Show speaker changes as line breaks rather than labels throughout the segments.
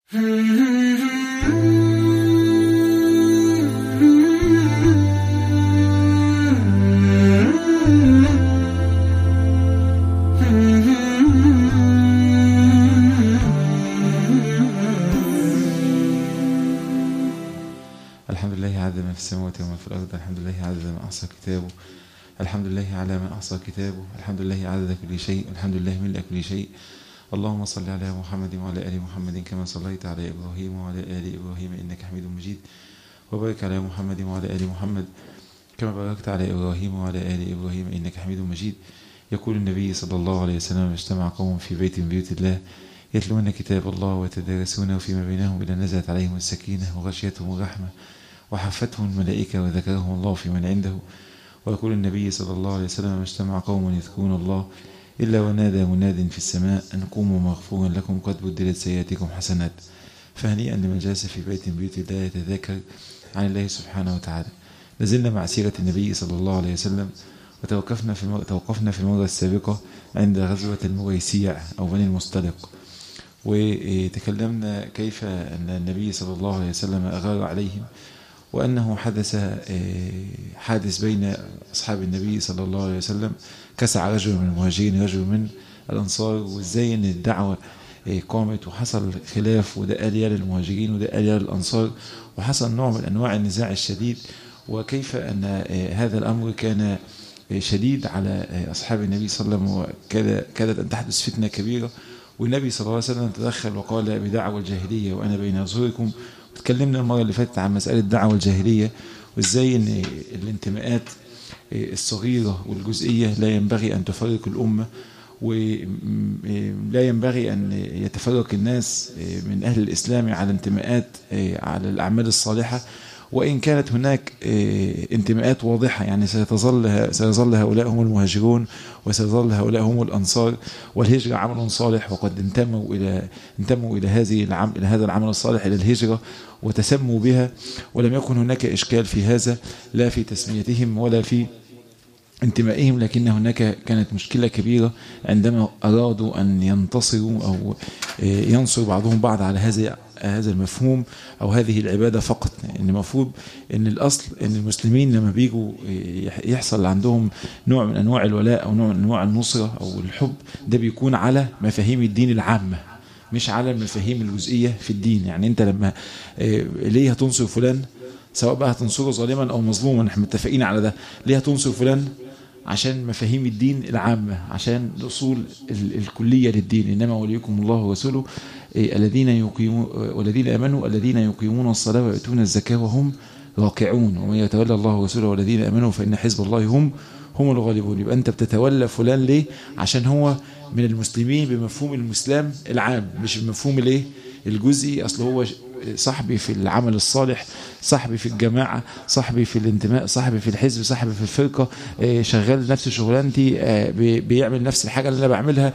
الحمد لله عدد ما في السماوات وما في الأرض الحمد لله عدد ما أحصى كتابه الحمد لله على ما أحصى كتابه الحمد لله عدد كل شيء الحمد لله ملء كل شيء اللهم صل على محمد وعلى آل محمد كما صليت على إبراهيم وعلى آل إبراهيم إنك حميد مجيد وبارك على محمد وعلى آل محمد كما باركت على إبراهيم وعلى آل إبراهيم إنك حميد مجيد يقول النبي صلى الله عليه وسلم اجتمع قوم في بيت من بيوت الله يتلون كتاب الله ويتدارسونه فيما بينهم إلى نزلت عليهم السكينة وغشيتهم الرحمة وحفتهم الملائكة وذكرهم الله في من عنده ويقول النبي صلى الله عليه وسلم ما اجتمع قوم يذكرون الله إلا ونادى مناد في السماء أن قوموا مغفورا لكم قد بدلت سيئاتكم حسنات فهنيئا لمن جلس في بيت من بيوت الله يتذاكر عن الله سبحانه وتعالى لازلنا مع سيرة النبي صلى الله عليه وسلم وتوقفنا في المرة, توقفنا في المرة السابقة عند غزوة المريسيع أو بني المصطلق وتكلمنا كيف أن النبي صلى الله عليه وسلم أغار عليهم وأنه حدث حادث بين أصحاب النبي صلى الله عليه وسلم كسع رجل من المهاجرين رجل من الأنصار وإزاي أن الدعوة قامت وحصل خلاف وده قال يا للمهاجرين وده قال يا للأنصار وحصل نوع من أنواع النزاع الشديد وكيف أن هذا الأمر كان شديد على أصحاب النبي صلى الله عليه وسلم وكادت أن تحدث فتنة كبيرة والنبي صلى الله عليه وسلم تدخل وقال بدعوى الجاهلية وأنا بين أظهركم تكلمنا المرة اللي فاتت عن مسألة الدعوة الجاهلية وإزاي أن الانتماءات الصغيرة والجزئية لا ينبغي أن تفرق الأمة ولا ينبغي أن يتفرق الناس من أهل الإسلام على انتماءات على الأعمال الصالحة وإن كانت هناك انتماءات واضحة يعني سيتظل سيظل هؤلاء هم المهاجرون وسيظل هؤلاء هم الأنصار والهجرة عمل صالح وقد انتموا إلى انتموا إلى هذه العمل إلى هذا العمل الصالح إلى الهجرة وتسموا بها ولم يكن هناك إشكال في هذا لا في تسميتهم ولا في انتمائهم لكن هناك كانت مشكلة كبيرة عندما أرادوا أن ينتصروا أو ينصر بعضهم بعض على هذا هذا المفهوم أو هذه العبادة فقط إن المفروض إن الأصل إن المسلمين لما بيجوا يحصل عندهم نوع من أنواع الولاء أو نوع من أنواع النصرة أو الحب ده بيكون على مفاهيم الدين العامة مش على المفاهيم الجزئية في الدين يعني أنت لما ليه هتنصر فلان سواء بقى هتنصره ظالما أو مظلوما احنا متفقين على ده ليه هتنصر فلان عشان مفاهيم الدين العامة عشان الأصول الكلية للدين إنما وليكم الله ورسوله الذين يقيمون والذين آمنوا الذين يقيمون الصلاة ويؤتون الزكاة وهم راكعون ومن يتولى الله ورسوله والذين آمنوا فإن حزب الله هم هم الغالبون يبقى أنت بتتولى فلان ليه عشان هو من المسلمين بمفهوم المسلم العام مش بمفهوم الايه الجزئي أصل هو صاحبي في العمل الصالح صاحبي في الجماعة صاحبي في الانتماء صاحبي في الحزب صاحبي في الفرقة شغال نفس شغلانتي بيعمل نفس الحاجة اللي أنا بعملها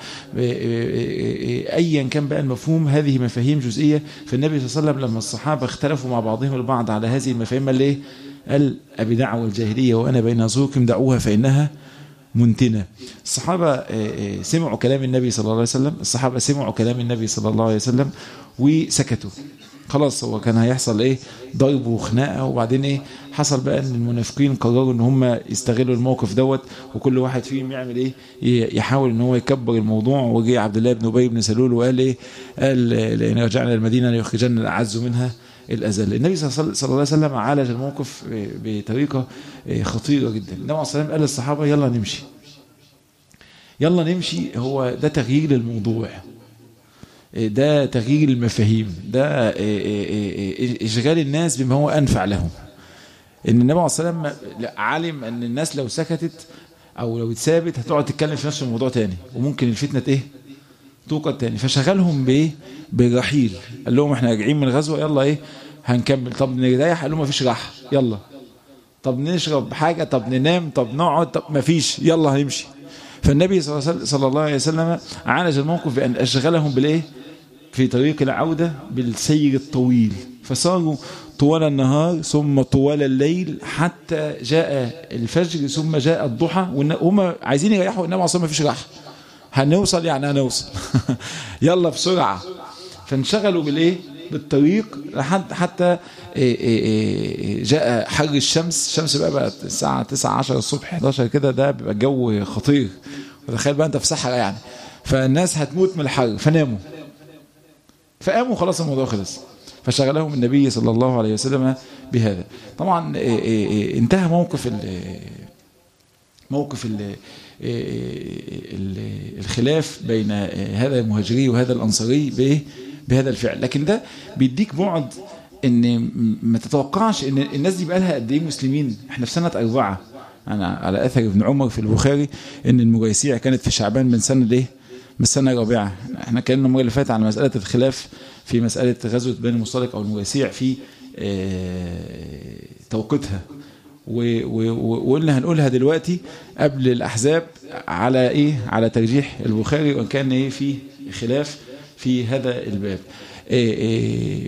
أيا كان بقى المفهوم هذه مفاهيم جزئية فالنبي صلى الله عليه وسلم لما الصحابة اختلفوا مع بعضهم البعض على هذه المفاهيم قال ايه قال أبي دعوة الجاهلية وأنا بين ظهوركم دعوها فإنها منتنة الصحابة سمعوا كلام النبي صلى الله عليه وسلم الصحابة سمعوا كلام النبي صلى الله عليه وسلم وسكتوا خلاص هو كان هيحصل ايه ضرب وخناقه وبعدين ايه حصل بقى ان المنافقين قرروا ان هم يستغلوا الموقف دوت وكل واحد فيهم يعمل ايه يحاول ان هو يكبر الموضوع وجي عبد الله بن ابي بن سلول وقال ايه قال لان رجعنا المدينه ليخرجن الاعز منها الأذل النبي صلى الله عليه وسلم عالج الموقف بطريقة خطيرة جدا النبي عليه الصلاة قال للصحابة يلا نمشي يلا نمشي هو ده تغيير للموضوع ده تغيير المفاهيم ده إشغال الناس بما هو أنفع لهم إن النبي عليه الصلاة والسلام علم أن الناس لو سكتت أو لو اتثابت هتقعد تتكلم في نفس الموضوع تاني وممكن الفتنة إيه توقد تاني فشغلهم بايه بالرحيل قال لهم احنا راجعين من الغزوه يلا ايه هنكمل طب نريح قال لهم مفيش راحه يلا طب نشرب حاجه طب ننام طب نقعد طب مفيش يلا هنمشي فالنبي صلى الله عليه وسلم عالج الموقف بان اشغلهم بالايه في طريق العوده بالسير الطويل فصاروا طوال النهار ثم طوال الليل حتى جاء الفجر ثم جاء الضحى وهم عايزين يريحوا النبي عليه ما فيش راحه هنوصل يعني هنوصل يلا بسرعة فانشغلوا بالايه بالطريق لحد حتى جاء حر الشمس الشمس بقى بقت الساعة 9 10 الصبح 11 كده ده بيبقى الجو خطير وتخيل بقى انت في صحراء يعني فالناس هتموت من الحر فناموا فقاموا خلاص الموضوع خلص فشغلهم النبي صلى الله عليه وسلم بهذا طبعا انتهى موقف ال موقف ال الخلاف بين هذا المهاجري وهذا الأنصاري بايه بهذا الفعل لكن ده بيديك بعد ان ما تتوقعش ان الناس دي بقى لها قد ايه مسلمين احنا في سنة أربعة أنا على أثر ابن عمر في البخاري ان المجيسيع كانت في شعبان من سنة ليه من السنة الرابعة احنا كنا المرة اللي فاتت على مسألة الخلاف في مسألة غزوة بني المصطلق أو المجيسيع في توقيتها وقلنا هنقولها دلوقتي قبل الأحزاب على إيه على ترجيح البخاري وإن كان إيه في خلاف في هذا الباب إيه إيه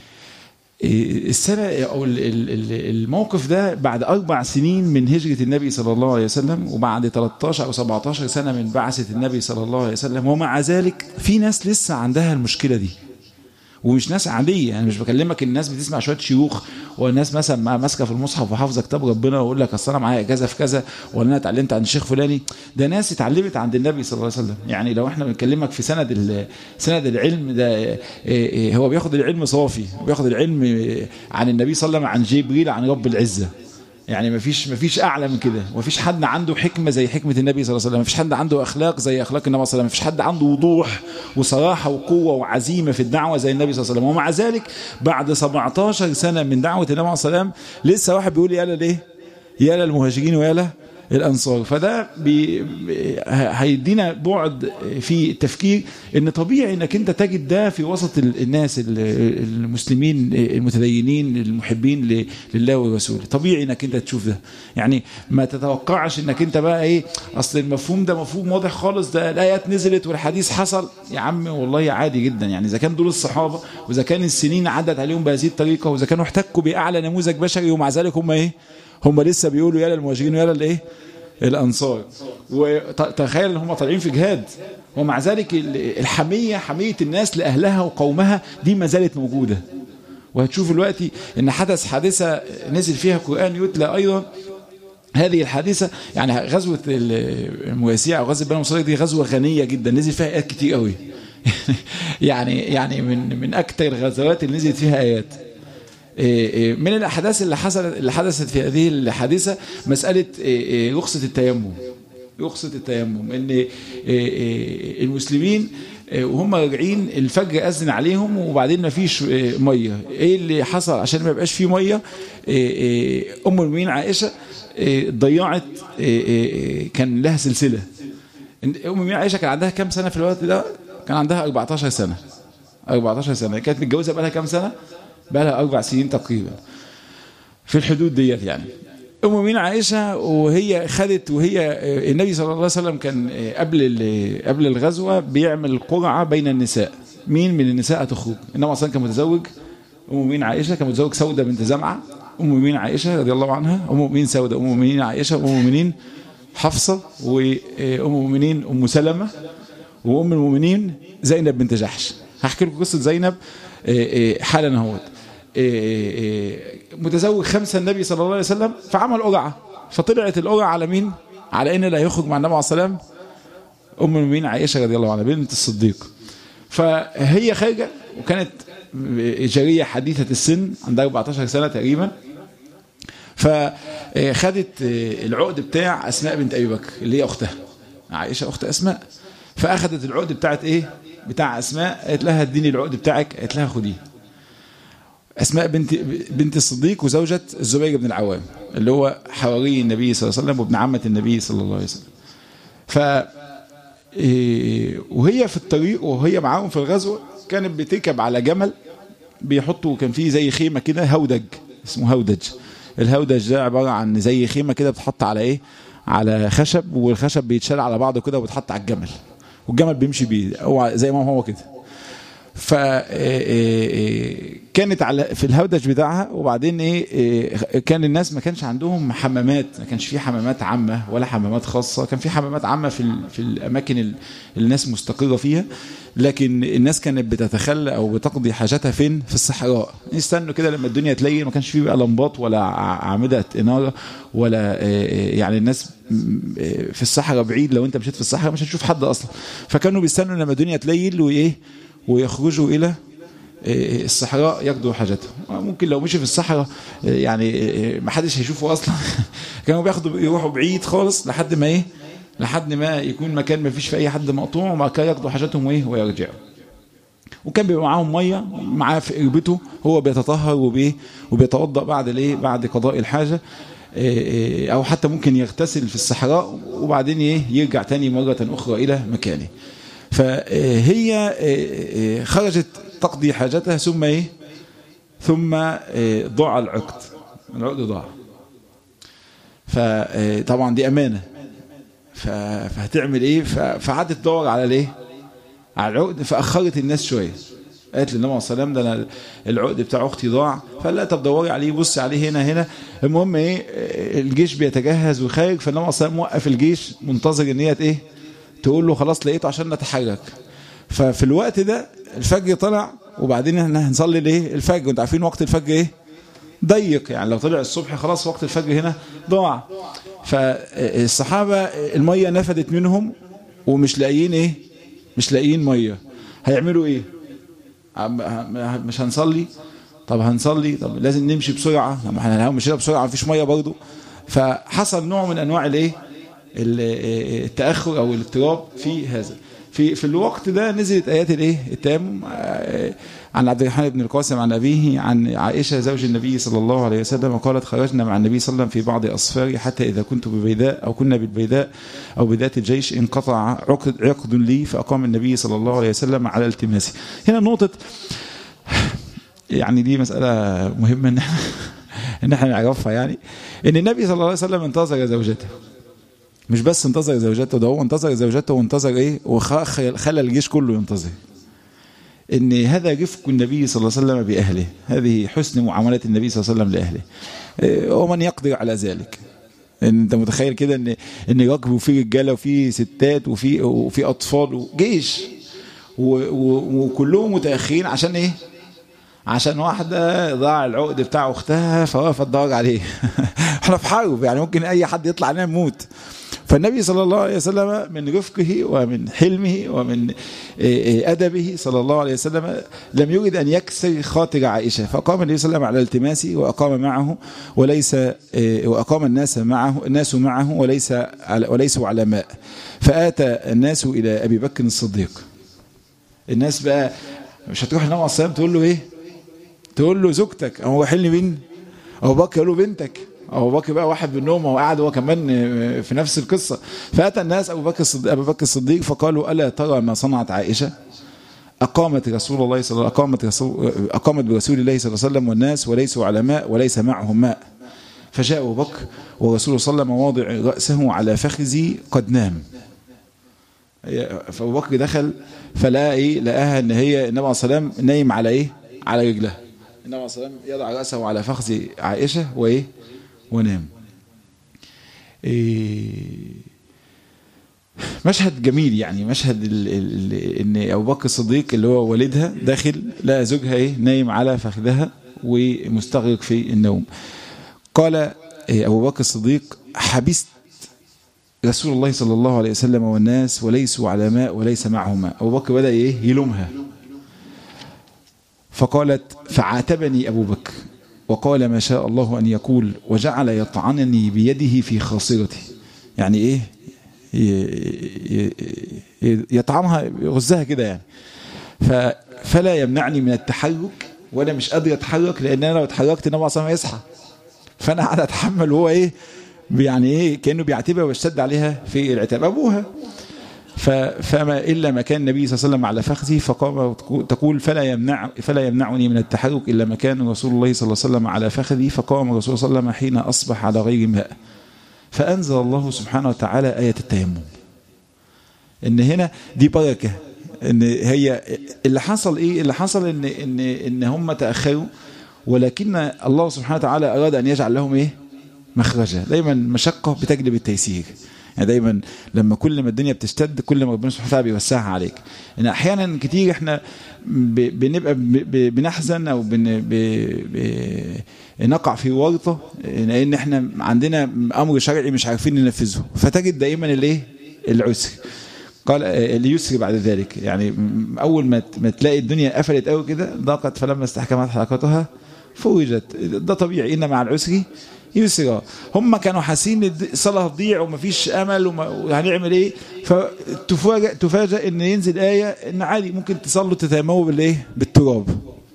السنة أو الموقف ده بعد أربع سنين من هجرة النبي صلى الله عليه وسلم وبعد 13 أو 17 سنة من بعثة النبي صلى الله عليه وسلم ومع ذلك في ناس لسه عندها المشكلة دي ومش ناس عادية يعني مش بكلمك الناس بتسمع شوية شيوخ والناس مثلا ماسكة في المصحف وحافظة كتاب ربنا ويقول لك اصل انا معايا اجازة في كذا ولا انا اتعلمت عند الشيخ فلاني ده ناس اتعلمت عند النبي صلى الله عليه وسلم يعني لو احنا بنكلمك في سند سند العلم ده هو بياخد العلم صافي بياخد العلم عن النبي صلى الله عليه وسلم عن جبريل عن رب العزة يعني ما فيش ما فيش اعلى من كده ما فيش حد عنده حكمه زي حكمه النبي صلى الله عليه وسلم ما فيش حد عنده اخلاق زي اخلاق النبي صلى الله عليه وسلم ما فيش حد عنده وضوح وصراحه وقوه وعزيمه في الدعوه زي النبي صلى الله عليه وسلم ومع ذلك بعد 17 سنه من دعوه النبي صلى الله عليه وسلم لسه واحد بيقول يا ليه يا للمهاجرين ويا الأنصار فده بي هيدينا بعد في التفكير ان طبيعي انك انت تجد ده في وسط الناس المسلمين المتدينين المحبين لله ورسوله طبيعي انك انت تشوف ده يعني ما تتوقعش انك انت بقى ايه اصل المفهوم ده مفهوم واضح خالص ده الايات نزلت والحديث حصل يا عم والله عادي جدا يعني اذا كان دول الصحابه واذا كان السنين عدت عليهم بهذه الطريقه واذا كانوا احتكوا باعلى نموذج بشري ومع ذلك هم ايه هم لسه بيقولوا يا للمهاجرين ويا للايه الانصار وتخيل ان هم طالعين في جهاد ومع ذلك الحميه حميه الناس لاهلها وقومها دي ما زالت موجوده وهتشوف دلوقتي ان حدث حادثه نزل فيها قران يتلى ايضا هذه الحادثة يعني غزوة المواسيع أو غزوة بني مصطلق دي غزوة غنية جدا نزل فيها آيات كتير قوي يعني يعني من من أكثر الغزوات اللي نزلت فيها آيات من الأحداث اللي حصلت اللي حدثت في هذه الحادثة مسألة رخصة التيمم رخصة التيمم ان المسلمين وهم راجعين الفجر أذن عليهم وبعدين ما فيش مية ايه اللي حصل عشان ما يبقاش فيه مية ام المؤمنين عائشة ضيعت كان لها سلسلة ام المؤمنين عائشة كان عندها كام سنة في الوقت ده كان عندها 14 سنة 14 سنة كانت متجوزة بقى لها كام سنة بقى لها أربع سنين تقريبا في الحدود ديت يعني أم مؤمنين عائشة وهي خدت وهي النبي صلى الله عليه وسلم كان قبل قبل الغزوة بيعمل قرعة بين النساء مين من النساء هتخرج النبي أصلا كان متزوج أم مؤمنين عائشة كان متزوج سودة بنت زمعة أم مؤمنين عائشة رضي الله عنها أم مؤمنين سودة أم مؤمنين عائشة أم مؤمنين حفصة وأم مؤمنين أم سلمة وأم المؤمنين زينب بنت جحش هحكي لكم قصة زينب حالا اهوت متزوج خمسة النبي صلى الله عليه وسلم فعمل قرعة فطلعت القرعة على مين على ان اللي هيخرج مع النبي عليه السلام ام المؤمنين عائشة رضي الله عنها بنت الصديق فهي خارجة وكانت جارية حديثة السن عندها 14 سنة تقريبا فخدت العقد بتاع أسماء بنت أبي بكر اللي هي أختها عائشة أخت أسماء فأخذت العقد بتاعت إيه بتاع أسماء قالت لها اديني العقد بتاعك قالت لها خديه أسماء بنت بنت الصديق وزوجة الزبير بن العوام اللي هو حواري النبي صلى الله عليه وسلم وابن عمة النبي صلى الله عليه وسلم ف وهي في الطريق وهي معاهم في الغزوة كانت بتركب على جمل بيحطوا كان فيه زي خيمة كده هودج اسمه هودج الهودج ده عبارة عن زي خيمة كده بتحط على ايه على خشب والخشب بيتشال على بعضه كده وبتحط على الجمل والجمل بيمشي بيه هو زي ما هو كده ف كانت على في الهودج بتاعها وبعدين ايه, إيه كان الناس ما كانش عندهم حمامات ما كانش في حمامات عامه ولا حمامات خاصه كان في حمامات عامه في في الاماكن اللي الناس مستقره فيها لكن الناس كانت بتتخلى او بتقضي حاجاتها فين في الصحراء يستنوا كده لما الدنيا تلين ما كانش فيه بقى لمبات ولا اعمده اناره ولا يعني الناس في الصحراء بعيد لو انت مشيت في الصحراء مش هتشوف حد اصلا فكانوا بيستنوا لما الدنيا تليل وايه ويخرجوا الى الصحراء يقضوا حاجتهم ممكن لو مشي في الصحراء يعني ما حدش هيشوفه اصلا كانوا بياخدوا يروحوا بعيد خالص لحد ما ايه لحد ما يكون مكان ما فيش في اي حد مقطوع وما كان يقضوا حاجتهم وايه ويرجعوا وكان بيبقى معاهم ميه معاه في قربته هو بيتطهر وبايه وبيتوضا بعد الايه بعد قضاء الحاجه او حتى ممكن يغتسل في الصحراء وبعدين ايه يرجع تاني مره اخرى الى مكانه فهي خرجت تقضي حاجتها ثم ايه ثم ضاع العقد العقد ضاع فطبعا دي امانه فهتعمل ايه فقعدت تدور على الايه على العقد فاخرت الناس شويه قالت للنبي صلى الله عليه وسلم ده انا العقد بتاع اختي ضاع فقال لها طب دوري عليه بصي عليه هنا هنا المهم ايه الجيش بيتجهز وخارج فالنبي صلى الله عليه وسلم موقف الجيش منتظر ان هي ايه تقول له خلاص لقيته عشان نتحرك ففي الوقت ده الفجر طلع وبعدين احنا هنصلي الايه الفجر وانتوا عارفين وقت الفجر ايه ضيق يعني لو طلع الصبح خلاص وقت الفجر هنا ضاع فالصحابه الميه نفدت منهم ومش لاقيين ايه مش لاقيين ميه هيعملوا ايه مش هنصلي طب هنصلي طب لازم نمشي بسرعه طب احنا لو مشينا بسرعه مفيش ميه برضه فحصل نوع من انواع الايه التاخر او الاضطراب في هذا في في الوقت ده نزلت ايات الايه التيمم عن عبد الرحمن بن القاسم عن ابيه عن عائشه زوج النبي صلى الله عليه وسلم قالت خرجنا مع النبي صلى الله عليه وسلم في بعض اسفاري حتى اذا كنت ببيداء او كنا بالبيداء او بذات الجيش انقطع عقد عقد لي فاقام النبي صلى الله عليه وسلم على التماسي هنا نقطه يعني دي مساله مهمه ان احنا ان احنا نعرفها يعني ان النبي صلى الله عليه وسلم انتظر زوجته مش بس انتظر زوجته ده هو انتظر زوجته وانتظر ايه وخلى الجيش كله ينتظر ان هذا رفق النبي صلى الله عليه وسلم باهله هذه حسن معامله النبي صلى الله عليه وسلم لاهله ومن يقدر على ذلك ان انت متخيل كده ان ان ركب وفي رجاله وفي ستات وفي وفي اطفال وجيش وكلهم متاخرين عشان ايه عشان واحدة ضاع العقد بتاع أختها فوقفت تدور عليه احنا في حرب يعني ممكن أي حد يطلع علينا نموت فالنبي صلى الله عليه وسلم من رفقه ومن حلمه ومن أدبه صلى الله عليه وسلم لم يريد أن يكسر خاطر عائشة فقام النبي صلى الله عليه وسلم على التماسه وأقام معه وليس وأقام الناس معه الناس معه وليس وليسوا على ماء فآتى الناس إلى أبي بكر الصديق الناس بقى مش هتروح النبي عليه الصلاة تقول له إيه تقول له زوجتك هو حلني مين أبو بكر يقول له بنتك أبو بكر بقى واحد منهم وهو قاعد هو كمان في نفس القصة فأتى الناس أبو بكر الصديق, أبو بكر الصديق فقالوا ألا ترى ما صنعت عائشة أقامت رسول الله صلى الله أقامت رسول أقامت برسول الله صلى الله عليه وسلم والناس وليسوا على ماء وليس معهم ماء فجاء أبو بكر ورسول صلى الله عليه وسلم واضع رأسه على فخذي قد نام فأبو بكر دخل فلقى إيه لقاها إن هي النبي عليه الصلاة والسلام نايم على إيه على رجلها النبي عليه الصلاة والسلام يضع رأسه على فخذ عائشة وإيه ونام إيه مشهد جميل يعني مشهد ال ال ان ابو بكر الصديق اللي هو والدها داخل لقى زوجها ايه نايم على فخذها ومستغرق في النوم قال إيه ابو بكر الصديق حبست رسول الله صلى الله عليه وسلم والناس وليسوا على ماء وليس معهم ماء ابو بكر بدا ايه يلومها فقالت فعاتبني ابو بكر وقال ما شاء الله أن يقول وجعل يطعنني بيده في خاصرتي يعني إيه يطعنها يغزها كده يعني فلا يمنعني من التحرك وأنا مش قادر أتحرك لأن أنا لو اتحركت النبي صلى الله عليه وسلم يصحى فأنا قاعد أتحمل وهو إيه يعني إيه كأنه بيعتبها ويشتد عليها في العتاب أبوها فما إلا ما كان النبي صلى الله عليه وسلم على فخذي فقام تقول فلا يمنع فلا يمنعني من التحرك إلا ما كان رسول الله صلى الله عليه وسلم على فخذي فقام الرسول صلى الله عليه وسلم حين أصبح على غير ماء فأنزل الله سبحانه وتعالى آية التيمم إن هنا دي بركة ان هي اللي حصل ايه اللي حصل ان ان ان هم تاخروا ولكن الله سبحانه وتعالى اراد ان يجعل لهم ايه مخرجا دايما مشقه بتجلب التيسير يعني دايما لما كل ما الدنيا بتشتد كل ما ربنا سبحانه وتعالى بيوسعها عليك ان احيانا كتير احنا بنبقى بنحزن او بن نقع في ورطه لان احنا عندنا امر شرعي مش عارفين ننفذه فتجد دائما الايه العسر قال اليسر بعد ذلك يعني اول ما ما تلاقي الدنيا قفلت قوي كده ضاقت فلما استحكمت حلقاتها فوجت ده طبيعي ان مع العسر يسرا هم كانوا حاسين ان الصلاه هتضيع ومفيش امل وهنعمل ايه فتفاجئ تفاجئ ان ينزل ايه ان عادي ممكن تصلوا تتيمموا بالايه بالتراب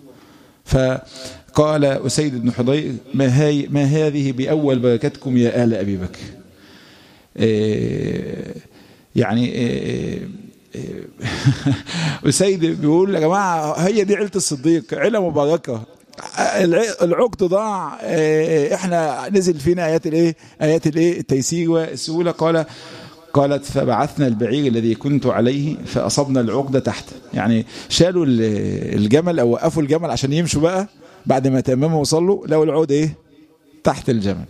فقال اسيد بن حضير ما هي ما هذه باول بركتكم يا ال ابي بكر إيه يعني إيه أسيد بيقول يا جماعة هي دي عيلة الصديق عيلة مباركة العقد ضاع احنا نزل فينا ايات الايه ايات الايه التيسير والسهوله قال قالت فبعثنا البعير الذي كنت عليه فاصبنا العقده تحته يعني شالوا الجمل او وقفوا الجمل عشان يمشوا بقى بعد ما تمموا وصلوا لقوا العود ايه تحت الجمل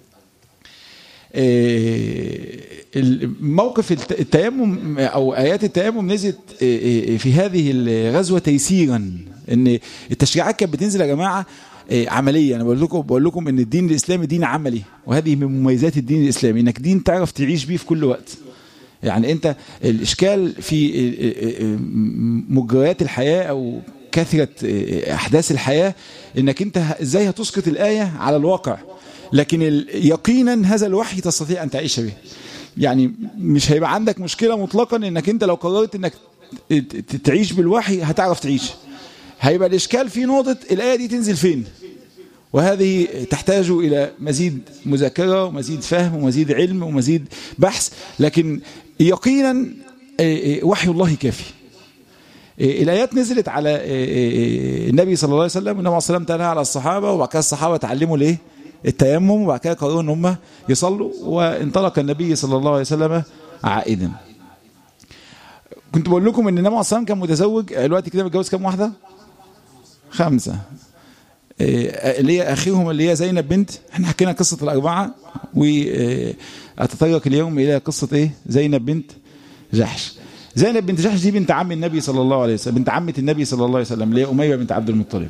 موقف التيمم او ايات التيمم نزلت في هذه الغزوه تيسيرا ان التشريعات كانت بتنزل يا جماعه عمليه انا بقول لكم بقول لكم ان الدين الاسلامي دين عملي وهذه من مميزات الدين الاسلامي انك دين تعرف تعيش بيه في كل وقت يعني انت الاشكال في مجريات الحياه او كثره احداث الحياه انك انت ازاي هتسقط الايه على الواقع لكن يقينا هذا الوحي تستطيع ان تعيش به يعني مش هيبقى عندك مشكله مطلقا انك انت لو قررت انك تعيش بالوحي هتعرف تعيش هيبقى الإشكال في نقطة الآية دي تنزل فين وهذه تحتاج إلى مزيد مذاكرة ومزيد فهم ومزيد علم ومزيد بحث لكن يقينا وحي الله كافي الآيات نزلت على النبي صلى الله عليه وسلم والنبي صلى الله عليه وسلم على الصحابة وبعد كده الصحابة تعلموا ليه التيمم وبعد كده قرروا ان هم يصلوا وانطلق النبي صلى الله عليه وسلم عائدا كنت بقول لكم ان النبي صلى الله عليه وسلم كان متزوج دلوقتي كده متجوز كام واحده خمسة اللي هي أخيهم اللي هي زينب بنت احنا حكينا قصة الأربعة وأتطرق اليوم إلى قصة إيه زينب بنت جحش زينب بنت جحش دي بنت عم النبي صلى الله عليه وسلم بنت عمة النبي صلى الله عليه وسلم اللي هي أمية بنت عبد المطلب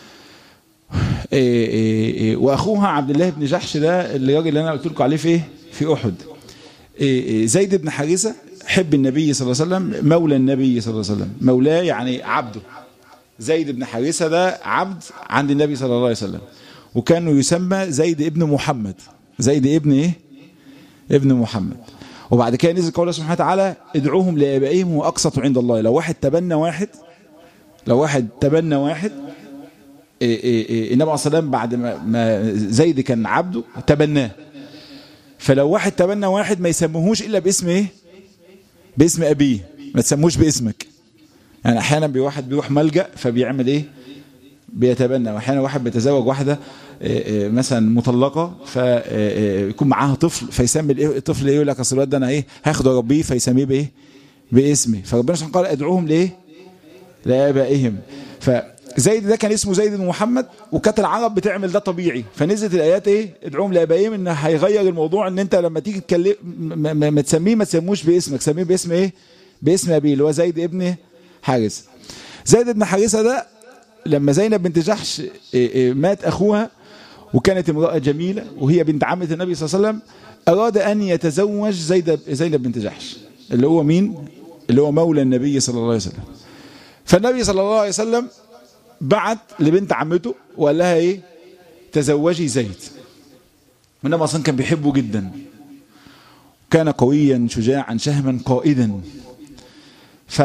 وأخوها عبد الله بن جحش ده الراجل اللي أنا قلت لكم عليه في إيه في أحد زيد بن حارثة حب النبي صلى الله عليه وسلم مولى النبي صلى الله عليه وسلم مولاه يعني عبده زيد بن حارثة ده عبد عند النبي صلى الله عليه وسلم وكانوا يسمى زيد ابن محمد زيد ابن ايه ابن محمد وبعد كده نزل قوله سبحانه وتعالى ادعوهم لآبائهم وأقسطوا عند الله لو واحد تبنى واحد لو واحد تبنى واحد إيه إيه إيه النبي عليه الصلاة والسلام بعد ما, ما زيد كان عبده تبناه فلو واحد تبنى واحد ما يسموهوش إلا باسم ايه باسم أبيه ما تسموش باسمك يعني احيانا بواحد بيروح ملجأ فبيعمل ايه بيتبنى واحيانا واحد بيتزوج واحده مثلا مطلقه فيكون معاها طفل فيسمي الطفل ايه يقول لك اصل الواد ده انا ايه هاخده اربيه فيسميه بايه باسمي فربنا سبحانه قال ادعوهم لايه لابائهم فزيد ده كان اسمه زيد بن محمد وكانت العرب بتعمل ده طبيعي فنزلت الايات ايه ادعوهم لابائهم ان هيغير الموضوع ان انت لما تيجي تكلم ما, ما, ما تسميه ما تسموش باسمك سميه باسم ايه باسم ابيه اللي هو زيد ابن حارثة زيد بن حارثة ده لما زينب بنت جحش مات أخوها وكانت امرأة جميلة وهي بنت عمة النبي صلى الله عليه وسلم أراد أن يتزوج زيد زينب بنت جحش اللي هو مين؟ اللي هو مولى النبي صلى الله عليه وسلم فالنبي صلى الله عليه وسلم بعت لبنت عمته وقال لها ايه تزوجي زيد والنبي اصلا كان بيحبه جدا كان قويا شجاعا شهما قائدا ف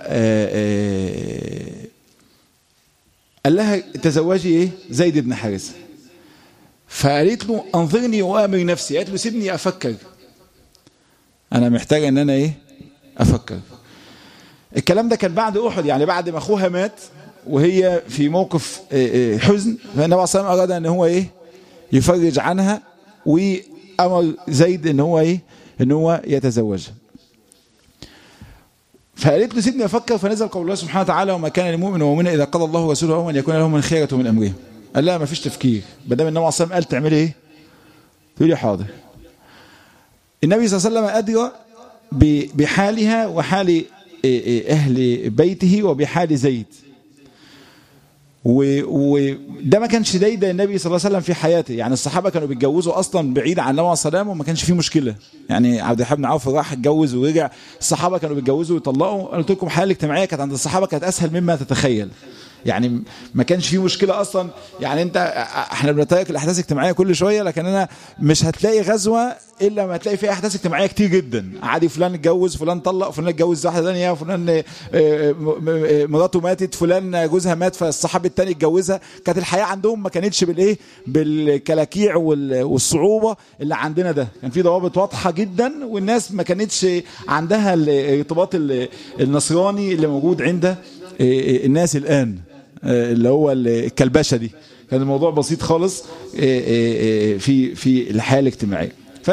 قال لها تزوجي ايه زيد بن حارثه فقالت له انظرني وامر نفسي قالت له سيبني افكر انا محتاجه ان انا ايه افكر الكلام ده كان بعد احد يعني بعد ما اخوها مات وهي في موقف حزن فالنبي صلى الله عليه وسلم اراد ان هو ايه يفرج عنها وامر زيد ان هو ايه ان هو يتزوجها فقالت له سيبني افكر فنزل قول الله سبحانه وتعالى وما كان للمؤمن ومؤمنه اذا قضى الله ورسوله امرا ان يكون لهم من خيره من امرهم قال لا ما فيش تفكير ما دام النبي عليه الصلاه والسلام قال تعملي ايه تقول لي حاضر النبي صلى الله عليه وسلم ادرى بحالها وحال اهل بيته وبحال زيد وده ما كانش دايدا النبي صلى الله عليه وسلم في حياته يعني الصحابه كانوا بيتجوزوا اصلا بعيد عن النبي عليه الصلاه والسلام وما كانش فيه مشكله يعني عبد الرحمن بن عوف راح اتجوز ورجع الصحابه كانوا بيتجوزوا ويطلقوا قلت لكم الحياه الاجتماعيه كانت عند الصحابه كانت اسهل مما تتخيل يعني ما كانش فيه مشكله اصلا يعني انت احنا بنترك الاحداث الاجتماعيه كل شويه لكن انا مش هتلاقي غزوه الا ما هتلاقي فيها احداث اجتماعيه كتير جدا عادي فلان اتجوز فلان طلق فلان اتجوز واحده ثانيه فلان مراته ماتت فلان جوزها مات فالصحابي الثاني اتجوزها كانت الحياه عندهم ما كانتش بالايه بالكلاكيع والصعوبه اللي عندنا ده كان في ضوابط واضحه جدا والناس ما كانتش عندها الارتباط النصراني اللي موجود عند الناس الان اللي هو الكلبشه دي كان الموضوع بسيط خالص في في الحياه الاجتماعيه ف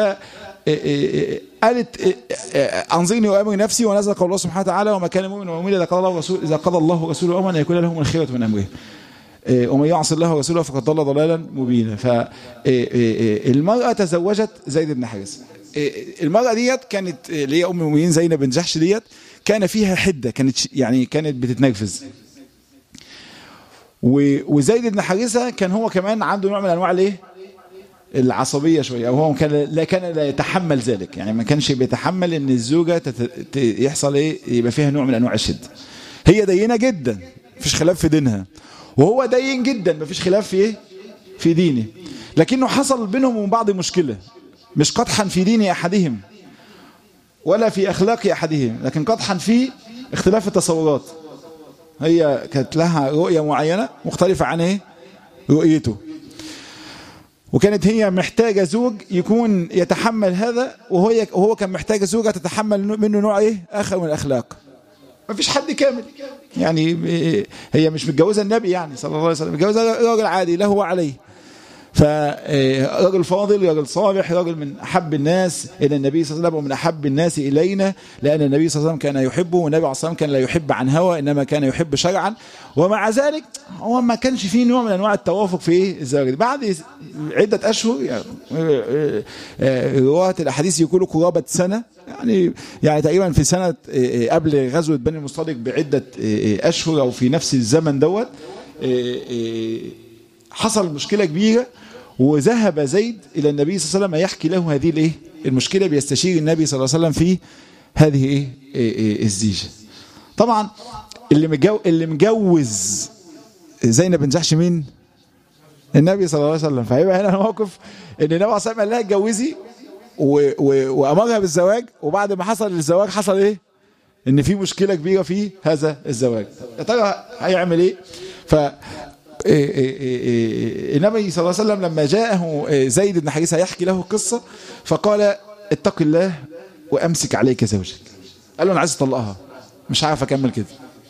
قالت انظرني وامر نفسي ونزل قول الله سبحانه وتعالى وما كان مؤمن ومؤمن اذا قضى الله ورسوله اذا قضى الله ورسوله امرا ان يكون لهم الخيره من امره ومن يعص الله ورسوله فقد ضل ضلالا مبينا فالمراه تزوجت زيد بن حارثه المراه ديت كانت اللي هي ام المؤمنين زينب بن جحش ديت كان فيها حده كانت يعني كانت بتتنرفز وزيد بن حارثه كان هو كمان عنده نوع من انواع الايه العصبيه شويه او هو كان لا كان لا يتحمل ذلك يعني ما كانش بيتحمل ان الزوجه تت... يحصل ايه يبقى فيها نوع من انواع الشده هي دينه جدا مفيش خلاف في دينها وهو دين جدا مفيش خلاف في ايه في دينه لكنه حصل بينهم وبين بعض مشكله مش قدحا في دين احدهم ولا في اخلاق احدهم لكن قدحا في اختلاف التصورات هي كانت لها رؤية معينة مختلفة عن ايه رؤيته وكانت هي محتاجة زوج يكون يتحمل هذا وهو وهو كان محتاج زوجة تتحمل منه نوع ايه اخر من الاخلاق ما فيش حد كامل يعني هي مش متجوزة النبي يعني صلى الله عليه وسلم متجوزة راجل عادي له وعليه فرجل فاضل رجل صالح رجل من أحب الناس إلى النبي صلى الله عليه وسلم ومن أحب الناس إلينا لأن النبي صلى الله عليه وسلم كان يحبه والنبي عليه الصلاة والسلام كان لا يحب عن هوى إنما كان يحب شرعا ومع ذلك هو ما كانش فيه نوع من أنواع التوافق في الزواج بعد عدة أشهر يعني رواة الأحاديث يقولوا قرابة سنة يعني يعني تقريبا في سنة قبل غزوة بني المصطلق بعدة أشهر أو في نفس الزمن دوت حصل مشكلة كبيرة وذهب زيد إلى النبي صلى الله عليه وسلم يحكي له هذه الايه المشكلة بيستشير النبي صلى الله عليه وسلم في هذه ايه, إيه, إيه الزيجة طبعا اللي مجو اللي مجوز زينب بن جحش مين النبي صلى الله عليه وسلم فهيبقى هنا الموقف ان النبي صلى الله عليه وسلم قال لها اتجوزي وامرها بالزواج وبعد ما حصل الزواج حصل ايه ان في مشكلة كبيرة في هذا الزواج يا ترى هيعمل ايه ف النبي صلى الله عليه وسلم لما جاءه زيد بن حارثه يحكي له قصة فقال اتق الله وامسك عليك زوجك قال له انا عايز اطلقها مش عارف اكمل كده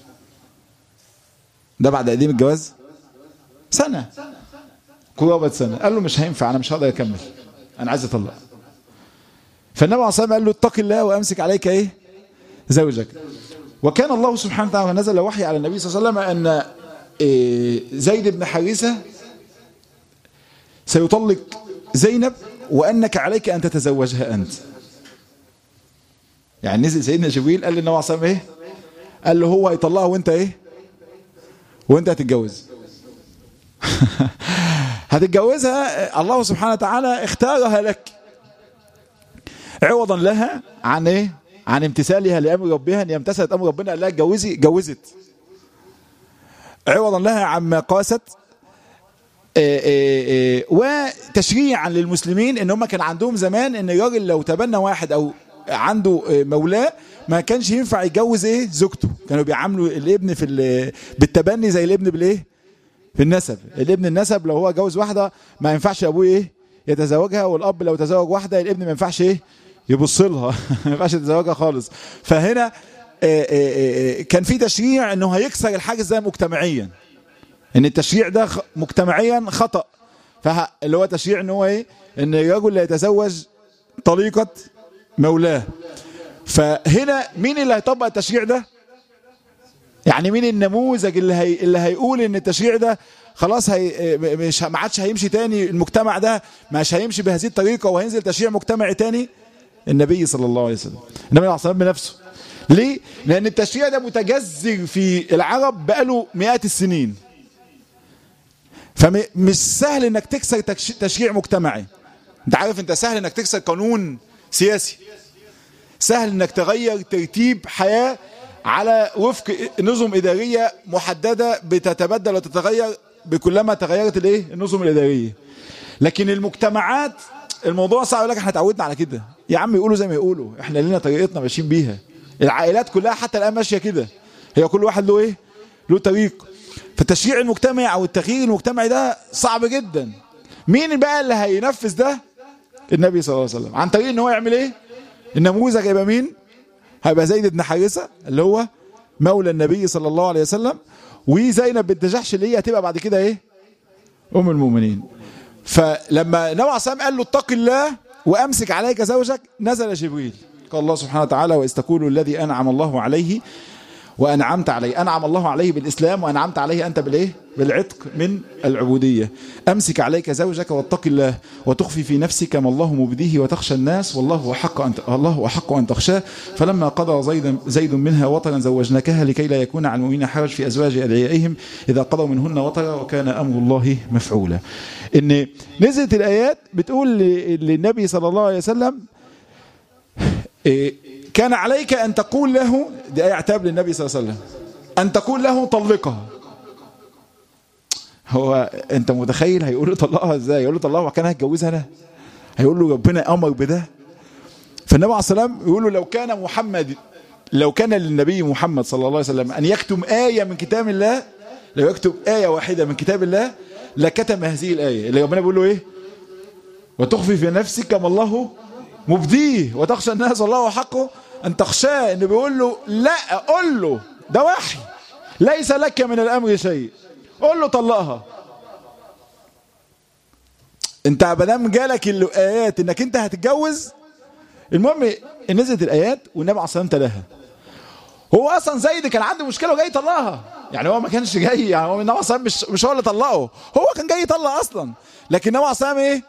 ده بعد قديم الجواز سنة قرابة سنة قال له مش هينفع انا مش هقدر اكمل انا عايز اطلق فالنبي عليه الصلاه قال له اتق الله وامسك عليك ايه زوجك وكان الله سبحانه وتعالى نزل وحي على النبي صلى الله عليه وسلم ان زيد بن حارثة سيطلق زينب وأنك عليك أن تتزوجها أنت يعني نزل سيدنا جبريل قال للنبي عليه الصلاة ايه قال له هو هيطلقها وانت ايه وانت هتتجوز هتتجوزها الله سبحانه وتعالى اختارها لك عوضا لها عن ايه عن امتثالها لامر ربها ان يمتثلت امر ربنا قال لها اتجوزي جوزت عوضا لها عما قاست وتشريعا للمسلمين ان هم كان عندهم زمان ان الراجل لو تبنى واحد او عنده مولاه ما كانش ينفع يتجوز ايه زوجته كانوا بيعاملوا الابن في بالتبني زي الابن بالايه في النسب الابن النسب لو هو جوز واحده ما ينفعش ابوه ايه يتزوجها والاب لو تزوج واحده الابن ما ينفعش ايه يبص لها ما ينفعش يتزوجها خالص فهنا كان في تشريع انه هيكسر الحاجز ده مجتمعيا ان التشريع ده مجتمعيا خطأ فاللي هو تشريع ان هو ايه ان الرجل لا يتزوج طليقة مولاه
فهنا مين اللي هيطبق التشريع ده يعني مين النموذج اللي هي اللي هيقول ان التشريع ده خلاص هي مش ما عادش هيمشي تاني المجتمع ده مش هيمشي بهذه الطريقه وهينزل تشريع مجتمعي تاني النبي صلى الله عليه وسلم النبي عليه الصلاه بنفسه ليه لان التشريع ده متجذر في العرب بقاله مئات السنين فمش سهل انك تكسر تشريع مجتمعي انت عارف انت سهل انك تكسر قانون سياسي سهل انك تغير ترتيب حياة على وفق نظم ادارية محددة بتتبدل وتتغير بكلما تغيرت الايه النظم الادارية لكن المجتمعات الموضوع صعب يقول لك احنا اتعودنا على كده يا عم يقولوا زي ما يقولوا احنا لنا طريقتنا ماشيين بيها العائلات كلها حتى الان ماشيه كده هي كل واحد له ايه له طريق فالتشريع المجتمعي او التغيير المجتمعي ده صعب جدا مين بقى اللي هينفذ ده النبي صلى الله عليه وسلم عن طريق ان هو يعمل ايه النموذج هيبقى مين هيبقى زيد بن حارثه اللي هو مولى النبي صلى الله عليه وسلم وزينب بنت جحش اللي هي هتبقى بعد كده ايه ام المؤمنين فلما النبي عليه الصلاه قال له اتق الله وامسك عليك زوجك نزل جبريل قال الله سبحانه وتعالى واذ تقول الذي انعم الله عليه وأنعمت عليه أنعم الله عليه بالإسلام وأنعمت عليه أنت بالإيه بالعتق من العبودية أمسك عليك زوجك واتق الله وتخفي في نفسك ما الله مبديه وتخشى الناس والله أحق أن الله أحق أن تخشاه فلما قضى زيد زيد منها وطرا زوجناكها لكي لا يكون على المؤمنين حرج في أزواج أدعيائهم إذا قضوا منهن وطرا وكان أمر الله مفعولا إن نزلت الآيات بتقول للنبي صلى الله عليه وسلم إيه كان عليك أن تقول له دي آية عتاب للنبي صلى الله عليه وسلم أن تقول له طلقها هو أنت متخيل هيقول له طلقها إزاي يقول له طلقها وكان هيتجوزها أنا هيقول له ربنا أمر بده فالنبي عليه السلام يقول له لو كان محمد لو كان للنبي محمد صلى الله عليه وسلم أن يكتم آية من كتاب الله لو يكتب آية واحدة من كتاب الله لكتم هذه الآية اللي ربنا بيقول له إيه وتخفي في نفسك ما الله مبديه وتخشى الناس والله حقه أن تخشاه إنه بيقول له لا قول له ده وحي ليس لك من الأمر شيء قول له طلقها انت بدام جالك الايات انك انت هتتجوز المهم نزلت الايات والنبي عليه الصلاه والسلام تلاها هو اصلا زيد كان عنده مشكله وجاي يطلقها يعني هو ما كانش جاي يعني هو النبي عليه الصلاه مش مش هو اللي طلقه هو كان جاي يطلق اصلا لكن النبي عليه الصلاه ايه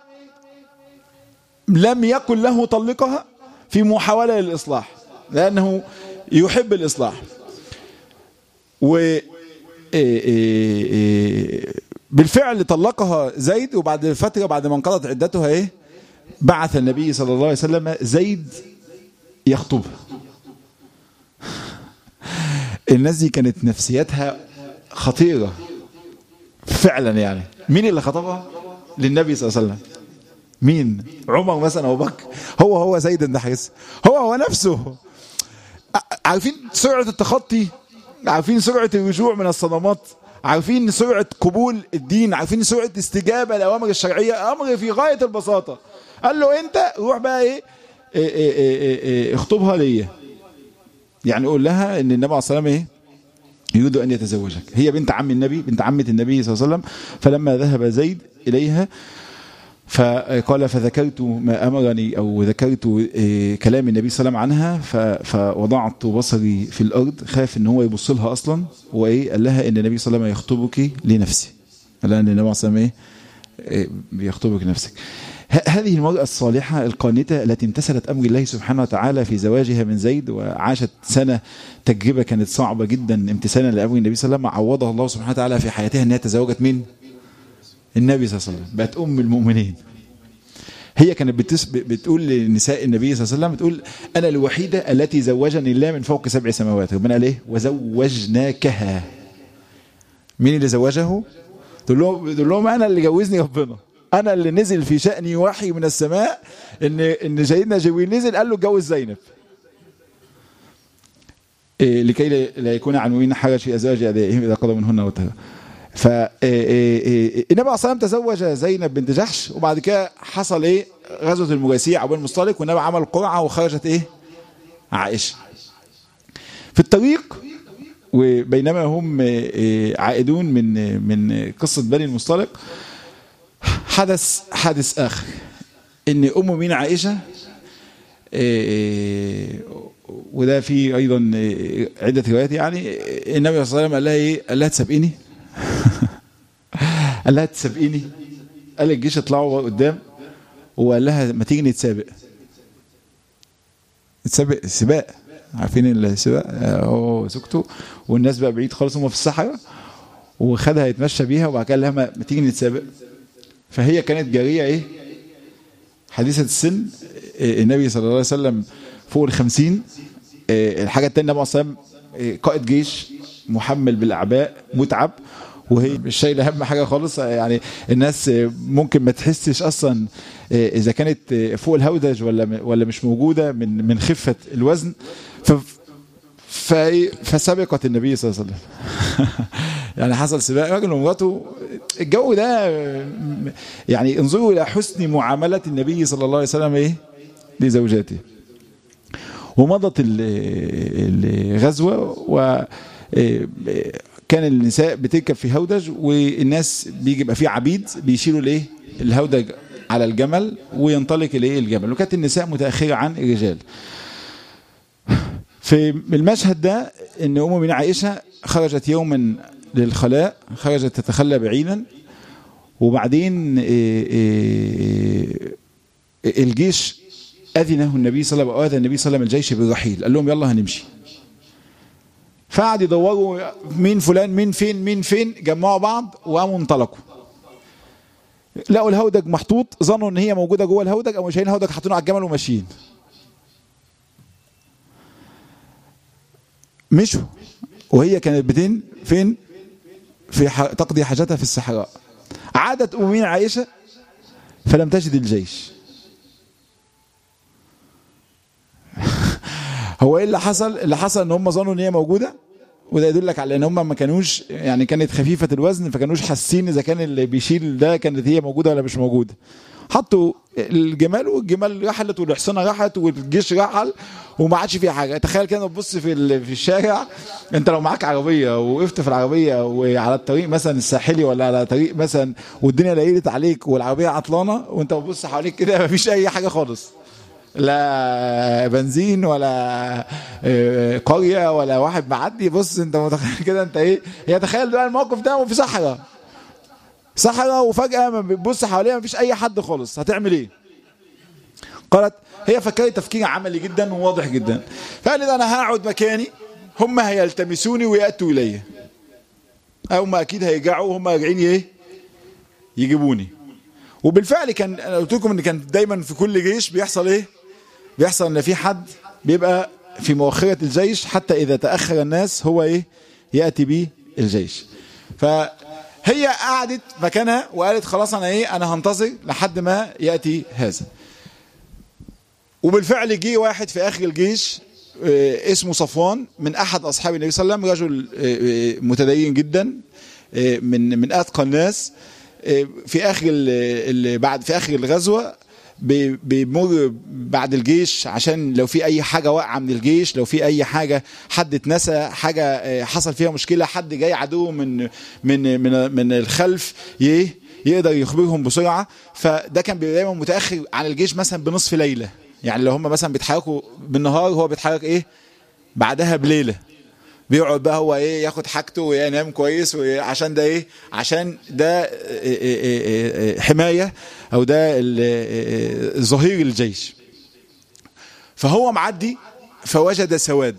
لم يكن له طلقها في محاولة للإصلاح لأنه يحب الإصلاح و بالفعل طلقها زيد وبعد فترة بعد ما انقضت عدتها ايه بعث النبي صلى الله عليه وسلم زيد يخطبها الناس دي كانت نفسيتها خطيرة فعلا يعني مين اللي خطبها للنبي صلى الله عليه وسلم مين عمر مثلا ابو بكر هو هو زيد بن حارثه هو هو نفسه عارفين سرعه التخطي عارفين سرعه الرجوع من الصدمات عارفين سرعه قبول الدين عارفين سرعه استجابه لاوامر الشرعيه امر في غايه البساطه قال له انت روح بقى ايه, إيه, إيه, إيه, إيه اخطبها ليا يعني قول لها ان النبي عليه الصلاه والسلام ايه يريد ان يتزوجك هي بنت عم النبي بنت عمه النبي صلى الله عليه وسلم فلما ذهب زيد اليها فقال فذكرت ما أمرني أو ذكرت كلام النبي صلى الله عليه وسلم عنها فوضعت بصري في الأرض خاف ان هو يبص لها أصلا وإيه قال لها إن النبي صلى الله عليه وسلم يخطبك لنفسي قال لها إن النبي صلى الله عليه وسلم بيخطبك لنفسك هذه المرأة الصالحة القانتة التي امتثلت أمر الله سبحانه وتعالى في زواجها من زيد وعاشت سنة تجربة كانت صعبة جدا امتثالا لأمر النبي صلى الله عليه وسلم عوضها الله سبحانه وتعالى في حياتها أنها تزوجت من النبي صلى الله عليه وسلم بقت أم المؤمنين هي كانت بتس... بتقول لنساء النبي صلى الله عليه وسلم بتقول أنا الوحيدة التي زوجني الله من فوق سبع سماوات ربنا قال إيه وزوجناكها مين اللي زوجه تقول لهم تقول لهم أنا اللي جوزني ربنا أنا اللي نزل في شأني وحي من السماء إن إن سيدنا جبريل نزل قال له اتجوز زينب إيه لكي لا يكون عن المؤمنين حرج في أزواج أدائهم إذا قضوا منهن وترى فالنبي عليه الصلاه تزوج زينب بنت جحش وبعد كده حصل ايه غزوه المجاسيع او المصطلق والنبي عمل قرعه وخرجت ايه عائشه في الطريق وبينما هم عائدون من من قصه بني المصطلق حدث حادث اخر ان ام مين عائشه وده في ايضا عده روايات يعني النبي صلى الله عليه وسلم قال لها ايه؟ قال لها تسابقيني؟ قال لها تسابقيني؟ قال الجيش اطلعوا قدام وقال لها ما تيجي نتسابق نتسابق سباق عارفين السباق هو زوجته والناس بقى بعيد خالص هم في الصحراء وخدها يتمشى بيها وبعد كده قال لها ما ما تيجي نتسابق فهي كانت جاريه ايه حديثه السن إيه، النبي صلى الله عليه وسلم فوق الخمسين إيه، الحاجه الثانيه النبي صلى الله عليه وسلم إيه، قائد جيش محمل بالاعباء متعب وهي مش شايله اهم حاجه خالص يعني الناس ممكن ما تحسش اصلا اذا كانت فوق الهودج ولا ولا مش موجوده من من خفه الوزن ف ف- فسبقت النبي صلى الله عليه وسلم يعني حصل سباق راجل ومراته الجو ده يعني انظروا الى حسن معامله النبي صلى الله عليه وسلم ايه لزوجاته ومضت ال- الغزوه و كان النساء بتركب في هودج والناس بيجي يبقى في عبيد بيشيلوا الايه الهودج على الجمل وينطلق الايه الجمل وكانت النساء متاخره عن الرجال في المشهد ده ان ام من عائشه خرجت يوما للخلاء خرجت تتخلى بعيدا وبعدين إيه إيه الجيش اذنه النبي صلى الله عليه وسلم اذن النبي صلى الله عليه وسلم الجيش بالرحيل قال لهم يلا هنمشي فقعد يدوروا مين فلان مين فين مين فين جمعوا بعض وقاموا انطلقوا لقوا الهودج محطوط ظنوا ان هي موجوده جوه الهودج او شايلين الهودج حاطينه على الجمل وماشيين مشوا وهي كانت بتين فين في ح... تقضي حاجتها في الصحراء عادت أمين عائشة فلم تجد الجيش هو ايه اللي حصل اللي حصل ان هم ظنوا ان هي موجوده وده يدلك على ان هم ما كانوش يعني كانت خفيفه الوزن فكانوش حاسين اذا كان اللي بيشيل ده كانت هي موجوده ولا مش موجوده حطوا الجمال والجمال رحلت والحصانه راحت والجيش رحل وما عادش فيها حاجه تخيل كده تبص في ال- في الشارع انت لو معاك عربيه وقفت في العربيه وعلى الطريق مثلا الساحلي ولا على طريق مثلا والدنيا ليلت عليك والعربيه عطلانه وانت بتبص حواليك كده مفيش اي حاجه خالص لا بنزين ولا آه، قريه ولا واحد معدي بص انت متخيل كده انت ايه هي تخيل بقى الموقف ده وفي صحراء صحراء وفجاه ما بتبص حواليها مفيش اي حد خالص هتعمل ايه قالت هي فكرت تفكير عملي جدا وواضح جدا فقالت انا هقعد مكاني هم هيلتمسوني وياتوا الي او ما اكيد هيرجعوا وهم راجعين ايه يجيبوني وبالفعل كان انا قلت لكم ان كان دايما في كل جيش بيحصل ايه بيحصل ان في حد بيبقى في مؤخرة الجيش حتى اذا تأخر الناس هو ايه يأتي به الجيش فهي قعدت مكانها وقالت خلاص انا ايه انا هنتظر لحد ما يأتي هذا وبالفعل جه واحد في اخر الجيش آه، اسمه صفوان من احد اصحاب النبي صلى الله عليه وسلم رجل آه، آه، متدين جدا آه، من من اتقى الناس آه، في اخر ال- ال- بعد في اخر الغزوه بي- بيمر بعد الجيش عشان لو في اي حاجه واقعه من الجيش لو في اي حاجه حد اتنسى حاجه آه، حصل فيها مشكله حد جاي عدو من من من من الخلف يه يقدر يخبرهم بسرعه فده كان بيبقى دايما متاخر عن الجيش مثلا بنصف ليله يعني لو هم مثلا بيتحركوا بالنهار هو بيتحرك ايه بعدها بليله بيقعد بقى هو ايه ياخد حاجته وينام كويس عشان ده ايه عشان ده إيه إيه إيه إيه حمايه او ده ال- إيه ظهير الجيش فهو معدي فوجد سواد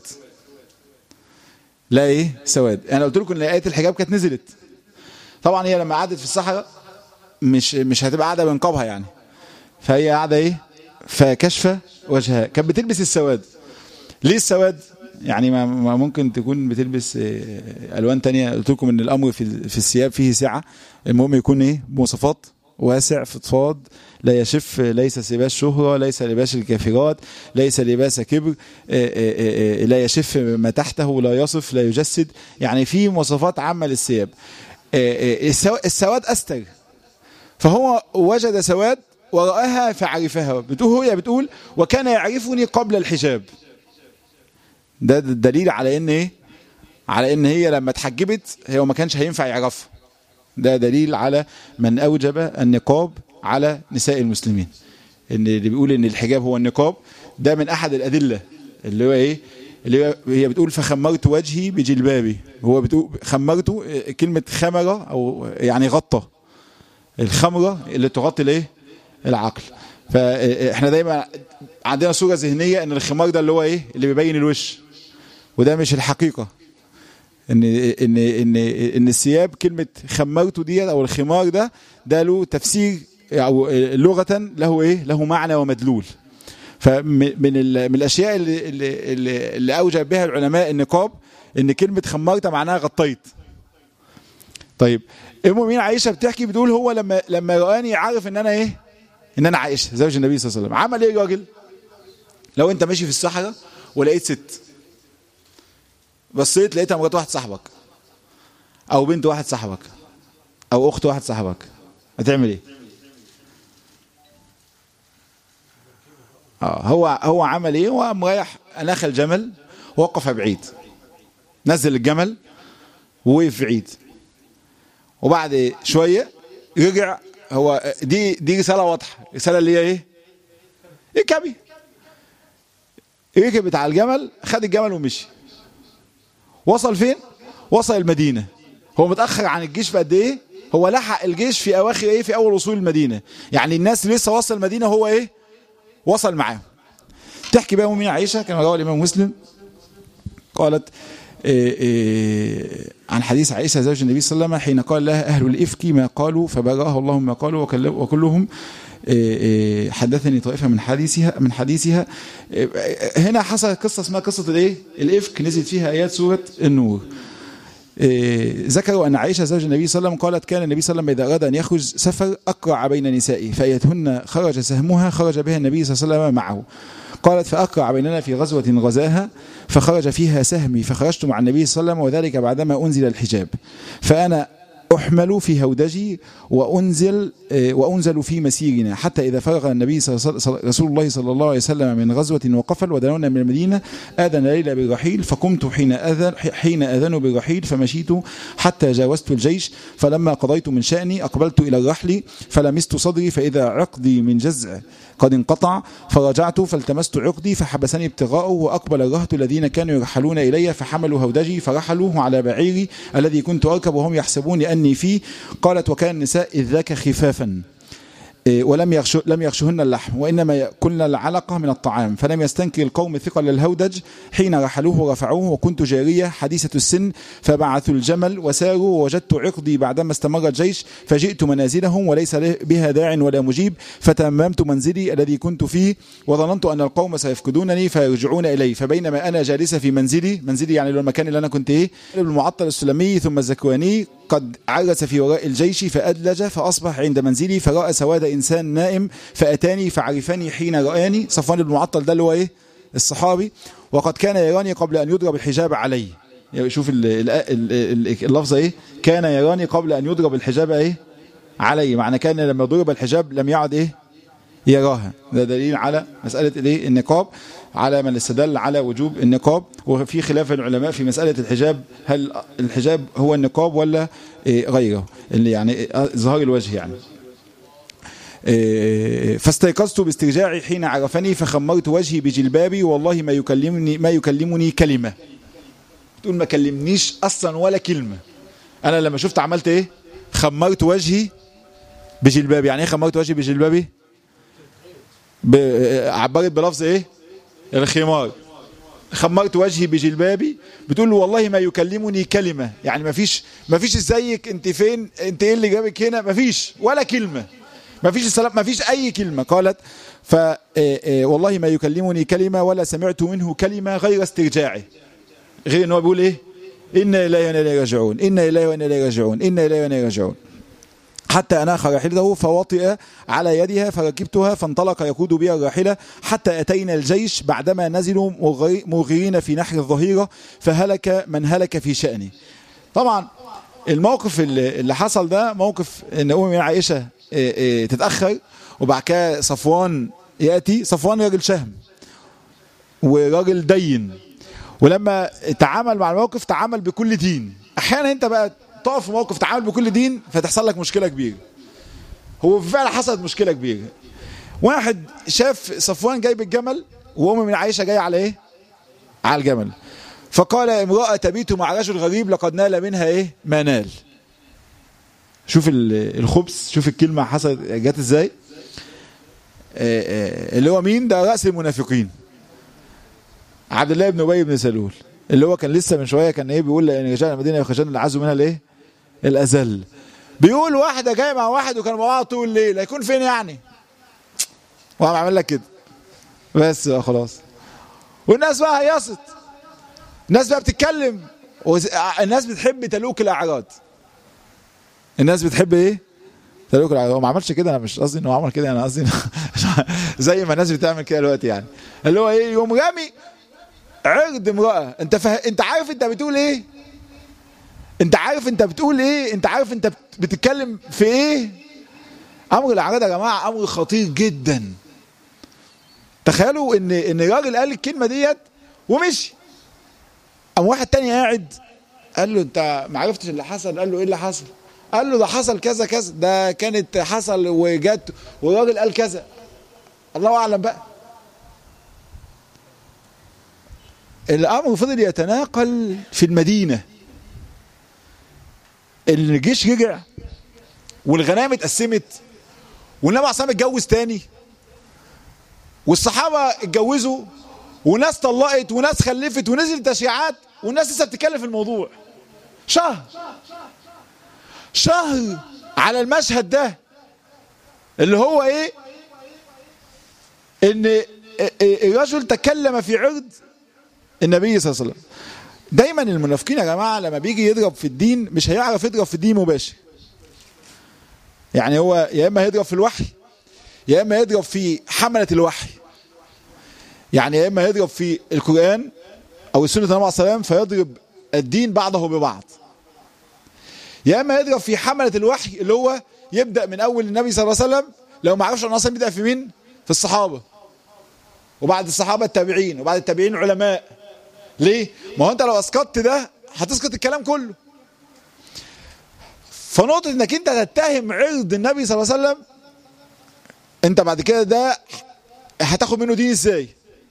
لا ايه سواد انا قلت لكم ان ايه الحجاب كانت نزلت طبعا هي لما قعدت في الصحراء مش مش هتبقى قاعده بنقابها يعني فهي قاعده ايه فكشفه وجهها كانت بتلبس السواد ليه السواد يعني ما ما ممكن تكون بتلبس آه، الوان تانية قلت لكم ان الامر في في الثياب فيه سعه المهم يكون ايه مواصفات واسع فضفاض لا يشف ليس لباس شهرة ليس لباس الكافرات ليس لباس كبر آه، آه، آه، لا يشف ما تحته لا يصف لا يجسد يعني في مواصفات عامة للثياب آه، آه، السو- السواد أستر فهو وجد سواد ورآها فعرفها بتقول هي بتقول وكان يعرفني قبل الحجاب ده دليل على ان ايه على ان هي لما اتحجبت هي ما كانش هينفع يعرفها ده دليل على من اوجب النقاب على نساء المسلمين ان اللي بيقول ان الحجاب هو النقاب ده من احد الادله اللي هو ايه اللي هو هي بتقول فخمرت وجهي بجلبابي هو بتقول خمرته آه، كلمة خمرة او يعني غطى الخمرة اللي تغطي الايه العقل فاحنا دايما عندنا صورة ذهنية ان الخمار ده اللي هو ايه اللي بيبين الوش وده مش الحقيقة ان ان ان ان الثياب كلمه خمرته ديت او الخمار ده ده له تفسير او لغه له ايه له معنى ومدلول فمن ال- من الاشياء اللي اللي, اللي, اللي اوجب بها العلماء النقاب ان كلمه خمرت معناها غطيت طيب ام المؤمنين عائشه بتحكي بتقول هو لما لما رآني عارف ان انا ايه ان انا عائشه زوج النبي صلى الله عليه وسلم عمل ايه الراجل لو انت ماشي في الصحراء ولقيت ست بصيت لقيتها مرات واحد صاحبك او بنت واحد صاحبك او اخت واحد صاحبك هتعمل ايه اه هو هو عمل ايه هو قام رايح نخل جمل وقف بعيد نزل الجمل ووقف بعيد وبعد شويه رجع هو دي دي رساله واضحه رساله اللي هي ايه اركبي ركبت على الجمل خد الجمل ومشي وصل فين وصل المدينه هو متاخر عن الجيش بقد ايه هو لحق الجيش في اواخر ايه في اول وصول المدينه يعني الناس لسه وصل المدينه هو ايه وصل معاهم تحكي بقى مؤمنة عائشه كما رواه الامام مسلم قالت إيه إيه عن حديث عائشه زوج النبي صلى الله عليه وسلم حين قال لها اهل الافك ما قالوا فبرأه الله ما قالوا وكل- وكلهم إيه إيه حدثني طائفه من حديثها من حديثها إيه هنا حصلت قصه اسمها قصه الايه الافك نزلت فيها ايات سوره النور إيه، ذكروا أن عائشة زوج النبي صلى الله عليه وسلم قالت كان النبي صلى الله عليه وسلم إذا أراد أن يخرج سفر أقرع بين نسائه فأيتهن خرج سهمها خرج بها النبي صلى الله عليه وسلم معه قالت فأقرع بيننا في غزوة غزاها فخرج فيها سهمي فخرجت مع النبي صلى الله عليه وسلم وذلك بعدما أنزل الحجاب فأنا أحمل في هودجي وأنزل آه، وأنزل في مسيرنا حتى إذا فرغ النبي صلى الله عليه- رسول الله صلى الله عليه وسلم من غزوة وقفل ودنونا من المدينة آذن ليلى بالرحيل فقمت حين أذن حين أذنوا بالرحيل فمشيت حتى جاوزت الجيش فلما قضيت من شأني أقبلت إلى الرحل فلمست صدري فإذا عقدي من جزع قد انقطع فرجعت فالتمست عقدي فحبسني ابتغاؤه وأقبل الرهط الذين كانوا يرحلون إلي فحملوا هودجي فرحلوه على بعيري الذي كنت أركب وهم يحسبون أني فيه قالت وكان النساء إذ ذاك خفافا إيه، ولم يغش لم يغشهن اللحم وانما ياكلن العلقه من الطعام فلم يستنكر القوم ثقل الهودج حين رحلوه ورفعوه وكنت جاريه حديثه السن فبعثوا الجمل وساروا ووجدت عقدي بعدما استمر الجيش فجئت منازلهم وليس له- بها داع ولا مجيب فتممت منزلي الذي كنت فيه وظننت ان القوم سيفقدونني فيرجعون الي فبينما انا جالسه في منزلي منزلي يعني اللي هو المكان اللي انا كنت ايه المعطل السلمي ثم الزكواني قد عرس في وراء الجيش فأدلج فأصبح عند منزلي فرأى سواد إنسان نائم فأتاني فعرفني حين رآني صفوان بن المعطل ده اللي هو إيه الصحابي وقد كان يراني قبل أن يضرب الحجاب علي يعني شوف ال- ال- ال- ال- اللفظة إيه كان يراني قبل أن يضرب الحجاب إيه علي معنى كان لما ضرب الحجاب لم يعد إيه يراها ده دليل على مسألة الايه النقاب على من استدل على وجوب النقاب وفي خلاف العلماء في مسألة الحجاب هل الحجاب هو النقاب ولا إيه غيره اللي يعني إيه ظهار الوجه يعني إيه فاستيقظت باسترجاعي حين عرفني فخمرت وجهي بجلبابي والله ما يكلمني ما يكلمني كلمة تقول ما كلمنيش أصلا ولا كلمة أنا لما شفت عملت إيه خمرت وجهي بجلبابي يعني إيه خمرت وجهي بجلبابي ب- عبرت بلفظ ايه الخمار خمرت وجهي بجلبابي بتقول له والله ما يكلمني كلمة يعني ما فيش ما فيش ازيك انت فين انت ايه اللي جابك هنا ما فيش ولا كلمة ما فيش السلام ما فيش اي كلمة قالت ف آه، آه، والله ما يكلمني كلمة ولا سمعت منه كلمة غير استرجاعه غير ان هو بيقول ايه إنا إليه وإنا إليه راجعون إنا إليه وإنا إليه راجعون إنا إليه وإنا إليه راجعون حتى أناخ راحلته فوطئ على يدها فركبتها فانطلق يقود بها الراحلة حتى أتينا الجيش بعدما نزلوا مغري- مغيرين في نحر الظهيرة فهلك من هلك في شأنه طبعا الموقف اللي اللي حصل ده موقف ان ام عائشه إيه، إيه، تتاخر وبعد كده صفوان ياتي صفوان راجل شهم وراجل دين ولما تعامل مع الموقف تعامل بكل دين احيانا انت بقى تقف في موقف تعامل بكل دين فتحصل لك مشكله كبيره هو فعلا حصلت مشكله كبيره واحد شاف صفوان جايب الجمل وام من عائشه جايه على ايه على الجمل فقال امرأة تبيت مع رجل غريب لقد نال منها ايه ما نال شوف الخبز شوف الكلمة حصلت جت ازاي اللي هو مين ده رأس المنافقين عبد الله بن ابي بن سلول اللي هو كان لسه من شويه كان ايه بيقول ان رجال المدينه يخرجون العز منها الايه الازل بيقول واحده جايه مع واحد وكان مع بعض طول الليل هيكون فين يعني وقام عامل لك كده بس بقى خلاص والناس بقى هيصت الناس بقى بتتكلم الناس بتحب تلوك الاعراض الناس بتحب ايه تلوك الاعراض هو ما عملش كده انا مش قصدي انه عمل كده انا قصدي زي ما الناس بتعمل كده دلوقتي يعني اللي هو ايه يوم رامي عرض امرأة انت فه... انت عارف انت بتقول ايه انت عارف انت بتقول ايه انت عارف انت بتتكلم في ايه امر الاعراض يا جماعه امر خطير جدا تخيلوا ان ان الراجل قال الكلمه ديت ومشي قام واحد تاني قاعد قال له انت ما عرفتش اللي حصل قال له ايه اللي حصل قال له ده حصل كذا كذا ده كانت حصل وجت والراجل قال كذا الله اعلم بقى الامر فضل يتناقل في المدينه الجيش رجع والغنائم اتقسمت والنبي عليه الصلاه اتجوز تاني والصحابه اتجوزوا وناس طلقت وناس خلفت ونزلت تشريعات والناس لسه بتتكلم في الموضوع شهر شهر على المشهد ده اللي هو ايه ان الرجل تكلم في عرض النبي صلى الله عليه وسلم دايما المنافقين يا جماعه لما بيجي يضرب في الدين مش هيعرف يضرب في الدين مباشر يعني هو يا اما هيضرب في الوحي يا اما يضرب في حمله الوحي يعني يا اما يضرب في القران او السنه النبي عليه السلام فيضرب الدين بعضه ببعض يا اما يضرب في حمله الوحي اللي هو يبدا من اول النبي صلى الله عليه وسلم لو ما عرفش ان اصلا بيبدا في مين في الصحابه وبعد الصحابه التابعين وبعد التابعين علماء ليه ما هو انت لو اسقطت ده هتسقط الكلام كله فنقطة انك انت تتهم عرض النبي صلى الله عليه وسلم انت بعد كده ده هتاخد منه دين ازاي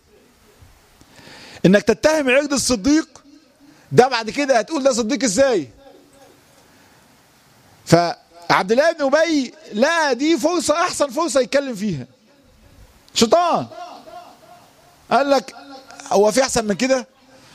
انك تتهم عرض الصديق ده بعد كده هتقول ده صديق ازاي فعبد الله بن ابي لا دي فرصة احسن فرصة يتكلم فيها شيطان قال لك هو في احسن من كده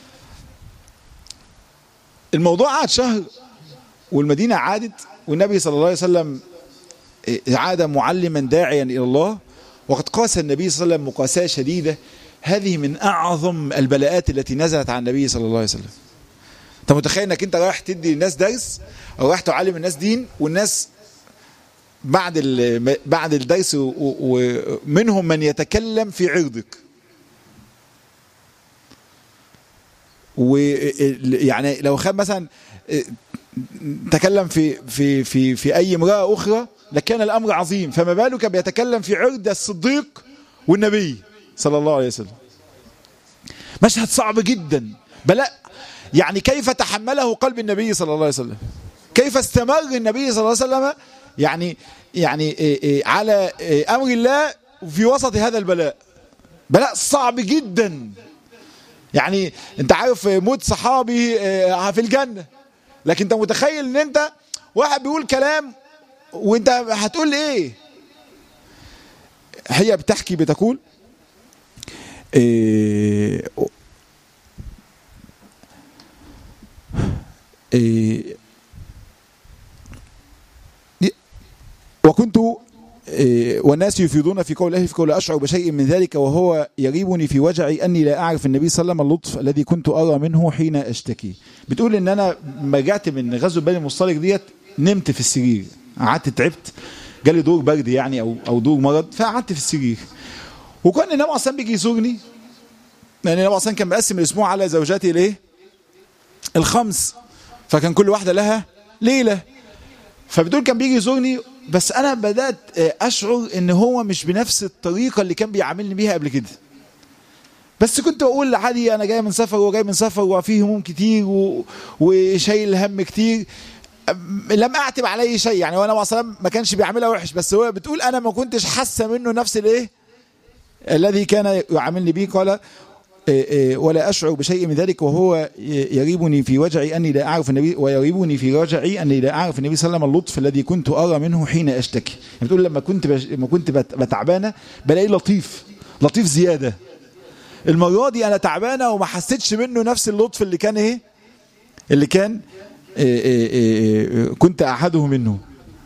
الموضوع قعد شهر والمدينة عادت والنبي صلى الله عليه وسلم عاد معلما داعيا إلى الله وقد قاس النبي صلى الله عليه وسلم مقاساة شديدة هذه من أعظم البلاءات التي نزلت على النبي صلى الله عليه وسلم انت متخيل انك انت رايح تدي الناس درس او رايح تعلم الناس دين والناس بعد بعد الدرس ومنهم من يتكلم في عرضك ويعني لو خد مثلا تكلم في في في في اي امراه اخرى لكان الامر عظيم فما بالك بيتكلم في عرض الصديق والنبي صلى الله عليه وسلم مشهد صعب جدا بلاء يعني كيف تحمله قلب النبي صلى الله عليه وسلم كيف استمر النبي صلى الله عليه وسلم يعني يعني على امر الله في وسط هذا البلاء بلاء صعب جدا يعني انت عارف موت صحابي في الجنة لكن انت متخيل ان انت واحد بيقول كلام وانت هتقول ايه هي بتحكي بتقول إيه إيه وكنت والناس يفيضون في قول الله في قول أشعر بشيء من ذلك وهو يريبني في وجعي أني لا أعرف النبي صلى الله عليه وسلم اللطف الذي كنت أرى منه حين أشتكي بتقول إن أنا لما رجعت من غزوة بني المصطلق ديت نمت في السرير قعدت تعبت جالي دور برد يعني أو أو دور مرض فقعدت في السرير وكان النبي أصلا بيجي يزورني لأن النبي أصلا كان مقسم الأسبوع على زوجاتي الإيه؟ الخمس فكان كل واحدة لها ليلة فبتقول كان بيجي يزورني بس انا بدات اشعر ان هو مش بنفس الطريقه اللي كان بيعاملني بيها قبل كده بس كنت بقول عادي انا جاي من سفر وجاي من سفر وفيه هموم كتير و... وشايل هم كتير لم اعتب عليه شيء يعني وانا مثلا ما كانش بيعملها وحش بس هو بتقول انا ما كنتش حاسه منه نفس الايه الذي كان يعاملني به قال ولا أشعر بشيء من ذلك وهو يريبني في وجعي أني لا أعرف النبي ويريبني في وجعي أني لا أعرف النبي صلى الله عليه وسلم اللطف الذي كنت أرى منه حين أشتكي يعني بتقول لما كنت بش... لما كنت بتعبانة بلاقي لطيف لطيف زيادة المرة دي أنا تعبانة وما حسيتش منه نفس اللطف اللي كان إيه اللي كان إيه إيه إيه كنت أحده منه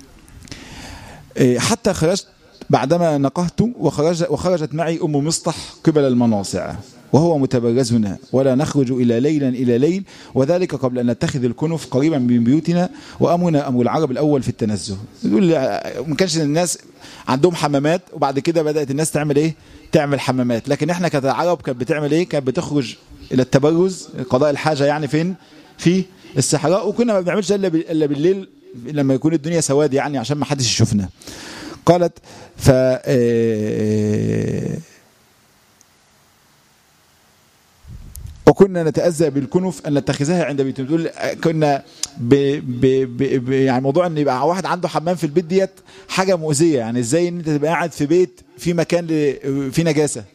حتى خرجت بعدما نقهت وخرج وخرجت معي أم مصطح قبل المناصع وهو متبرزنا ولا نخرج إلى ليلا إلى ليل وذلك قبل أن نتخذ الكنف قريبا من بيوتنا وأمرنا أمر العرب الأول في التنزه يقول ما كانش الناس عندهم حمامات وبعد كده بدأت الناس تعمل إيه تعمل حمامات لكن إحنا كعرب كانت بتعمل إيه كانت بتخرج إلى التبرز قضاء الحاجة يعني فين في الصحراء وكنا ما بنعملش إلا بالليل لما يكون الدنيا سواد يعني عشان ما حدش يشوفنا قالت ف وكنا نتأذى بالكنف أن نتخذها عند بيت تقول كنا ب ب ب ب يعني موضوع أن يبقى واحد عنده حمام في البيت ديت حاجة مؤذية يعني إزاي أن أنت تبقى قاعد في بيت في مكان في نجاسة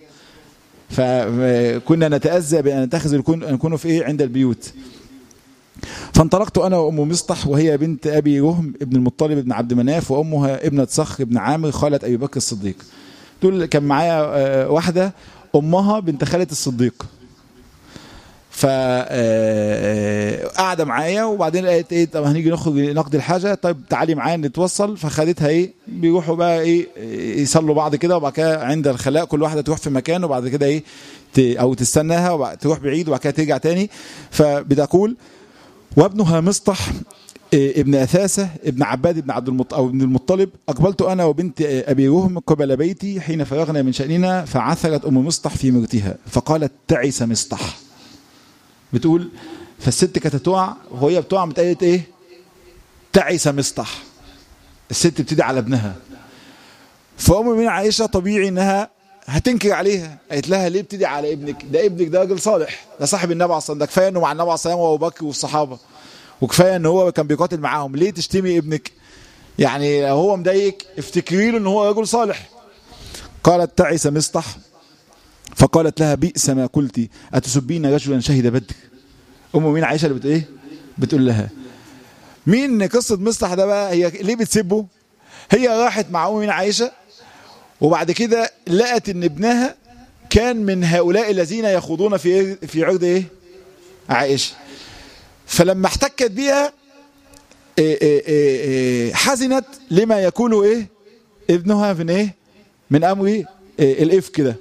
فكنا نتأذى بأن نتخذ الكنف إيه عند البيوت فانطلقت أنا وأم مصطح وهي بنت أبي رهم ابن المطلب بن عبد مناف وأمها ابنة صخر بن عامر خالة أبي بكر الصديق دول كان معايا واحدة أمها بنت خالة الصديق ف قاعده معايا وبعدين لقيت ايه طب هنيجي نخرج نقضي الحاجه طيب تعالي معايا نتوصل فخدتها ايه بيروحوا بقى ايه يصلوا بعض كده وبعد كده عند الخلاء كل واحده تروح في مكان وبعد كده ايه او تستناها تروح بعيد وبعد كده ترجع تاني فبتقول وابنها مصطح ابن أثاثة ابن عباد ابن عبد المطلب أو ابن المطلب أقبلت أنا وبنت أبي رهم قبل بيتي حين فرغنا من شأننا فعثرت أم مصطح في مرتها فقالت تعس مصطح بتقول فالست كانت تقع وهي بتقع متقالت ايه تعس مصطح الست بتدعي على ابنها فأم من عائشة طبيعي انها هتنكر عليها قالت لها ليه بتدعي على ابنك ده ابنك ده راجل صالح ده صاحب النبي عليه الصلاه ده كفايه انه مع النبي عليه الصلاه وابو بكر والصحابه وكفايه ان هو كان بيقاتل معاهم ليه تشتمي ابنك يعني لو هو مضايقك افتكري له ان هو رجل صالح قالت تعس مصطح فقالت لها بئس ما قلت أتسبين رجلا شهد بدر أم مين عائشة اللي بتقول إيه بتقول لها مين قصة مصطح ده بقى هي ليه بتسبه هي راحت مع أم مين عائشة وبعد كده لقت ان ابنها كان من هؤلاء الذين يخوضون في في عرض ايه عائشة فلما احتكت بيها إيه إيه إيه حزنت لما يقول ايه ابنها من ايه من امر إيه الافك ده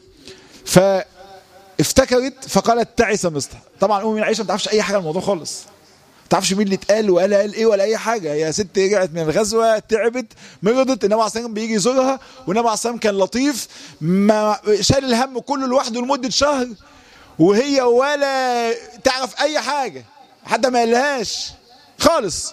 فافتكرت فقالت تعس مصطح طبعا ام من عائشه ما تعرفش اي حاجه عن الموضوع خالص ما تعرفش مين اللي اتقال وقال قال ايه ولا اي حاجه هي ست رجعت من الغزوه تعبت مرضت النبي عليه الصلاه بيجي يزورها والنبي عليه الصلاه كان لطيف ما شال الهم كله لوحده لمده شهر وهي ولا تعرف اي حاجه حتى ما قالهاش خالص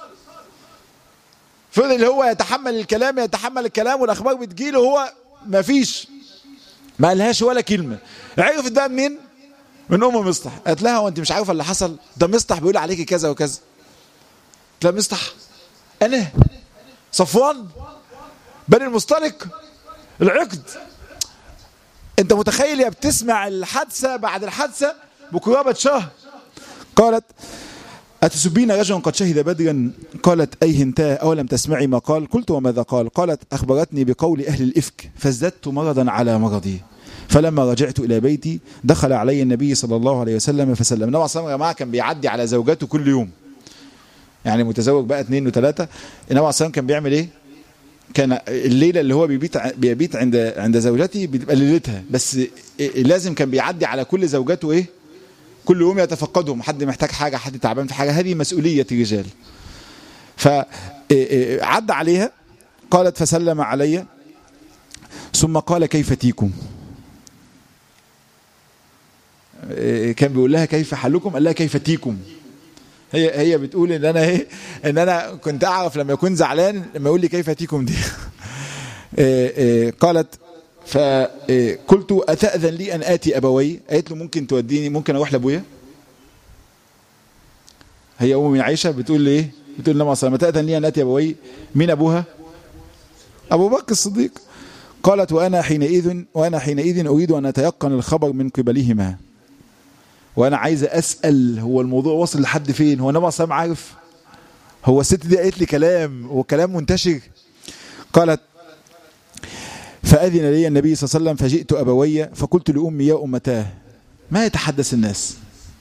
فضل هو يتحمل الكلام يتحمل الكلام والاخبار بتجيله هو ما فيش ما قالهاش ولا كلمه عرفت بقى منين من ام مصطح قالت لها وانت مش عارفه اللي حصل ده مصطح بيقول عليكي كذا وكذا قالت لها مصطح انا صفوان بني المصطلق العقد انت متخيل يا بتسمع الحادثه بعد الحادثه بقرابه شهر قالت أتسبين رجلا قد شهد بدرا قالت أيه انتهى أولم تسمعي ما قال قلت وماذا قال قالت أخبرتني بقول أهل الإفك فازددت مرضا على مرضي فلما رجعت إلى بيتي دخل علي النبي صلى الله عليه وسلم فسلم النبي صلى الله عليه وسلم كان بيعدي على زوجاته كل يوم يعني متزوج بقى اثنين وثلاثة النبي صلى الله كان بيعمل ايه كان الليلة اللي هو بيبيت بيبيت عند عند زوجته بتبقى ليلتها بس لازم كان بيعدي على كل زوجاته ايه كل يوم يتفقدهم حد محتاج حاجة حد تعبان في حاجة هذه مسؤولية الرجال فعد عليها قالت فسلم علي ثم قال كيف تيكم كان بيقول لها كيف حالكم قال لها كيف تيكم هي هي بتقول ان انا ايه ان انا كنت اعرف لما يكون زعلان لما يقول لي كيف تيكم دي قالت فقلت أتأذن لي أن آتي أبوي قالت له ممكن توديني ممكن أروح لأبويا هي أم من عائشة بتقول لي إيه بتقول لما صلى تأذن لي أن آتي أبوي مين أبوها أبو بكر الصديق قالت وأنا حينئذ وأنا حينئذ أريد أن أتيقن الخبر من قبلهما وانا عايزه اسال هو الموضوع وصل لحد فين هو النبي صلى الله عليه وسلم عارف هو الست دي قالت لي كلام وكلام منتشر قالت فأذن لي النبي صلى الله عليه وسلم فجئت أبوي فقلت لأمي يا أمتاه ما يتحدث الناس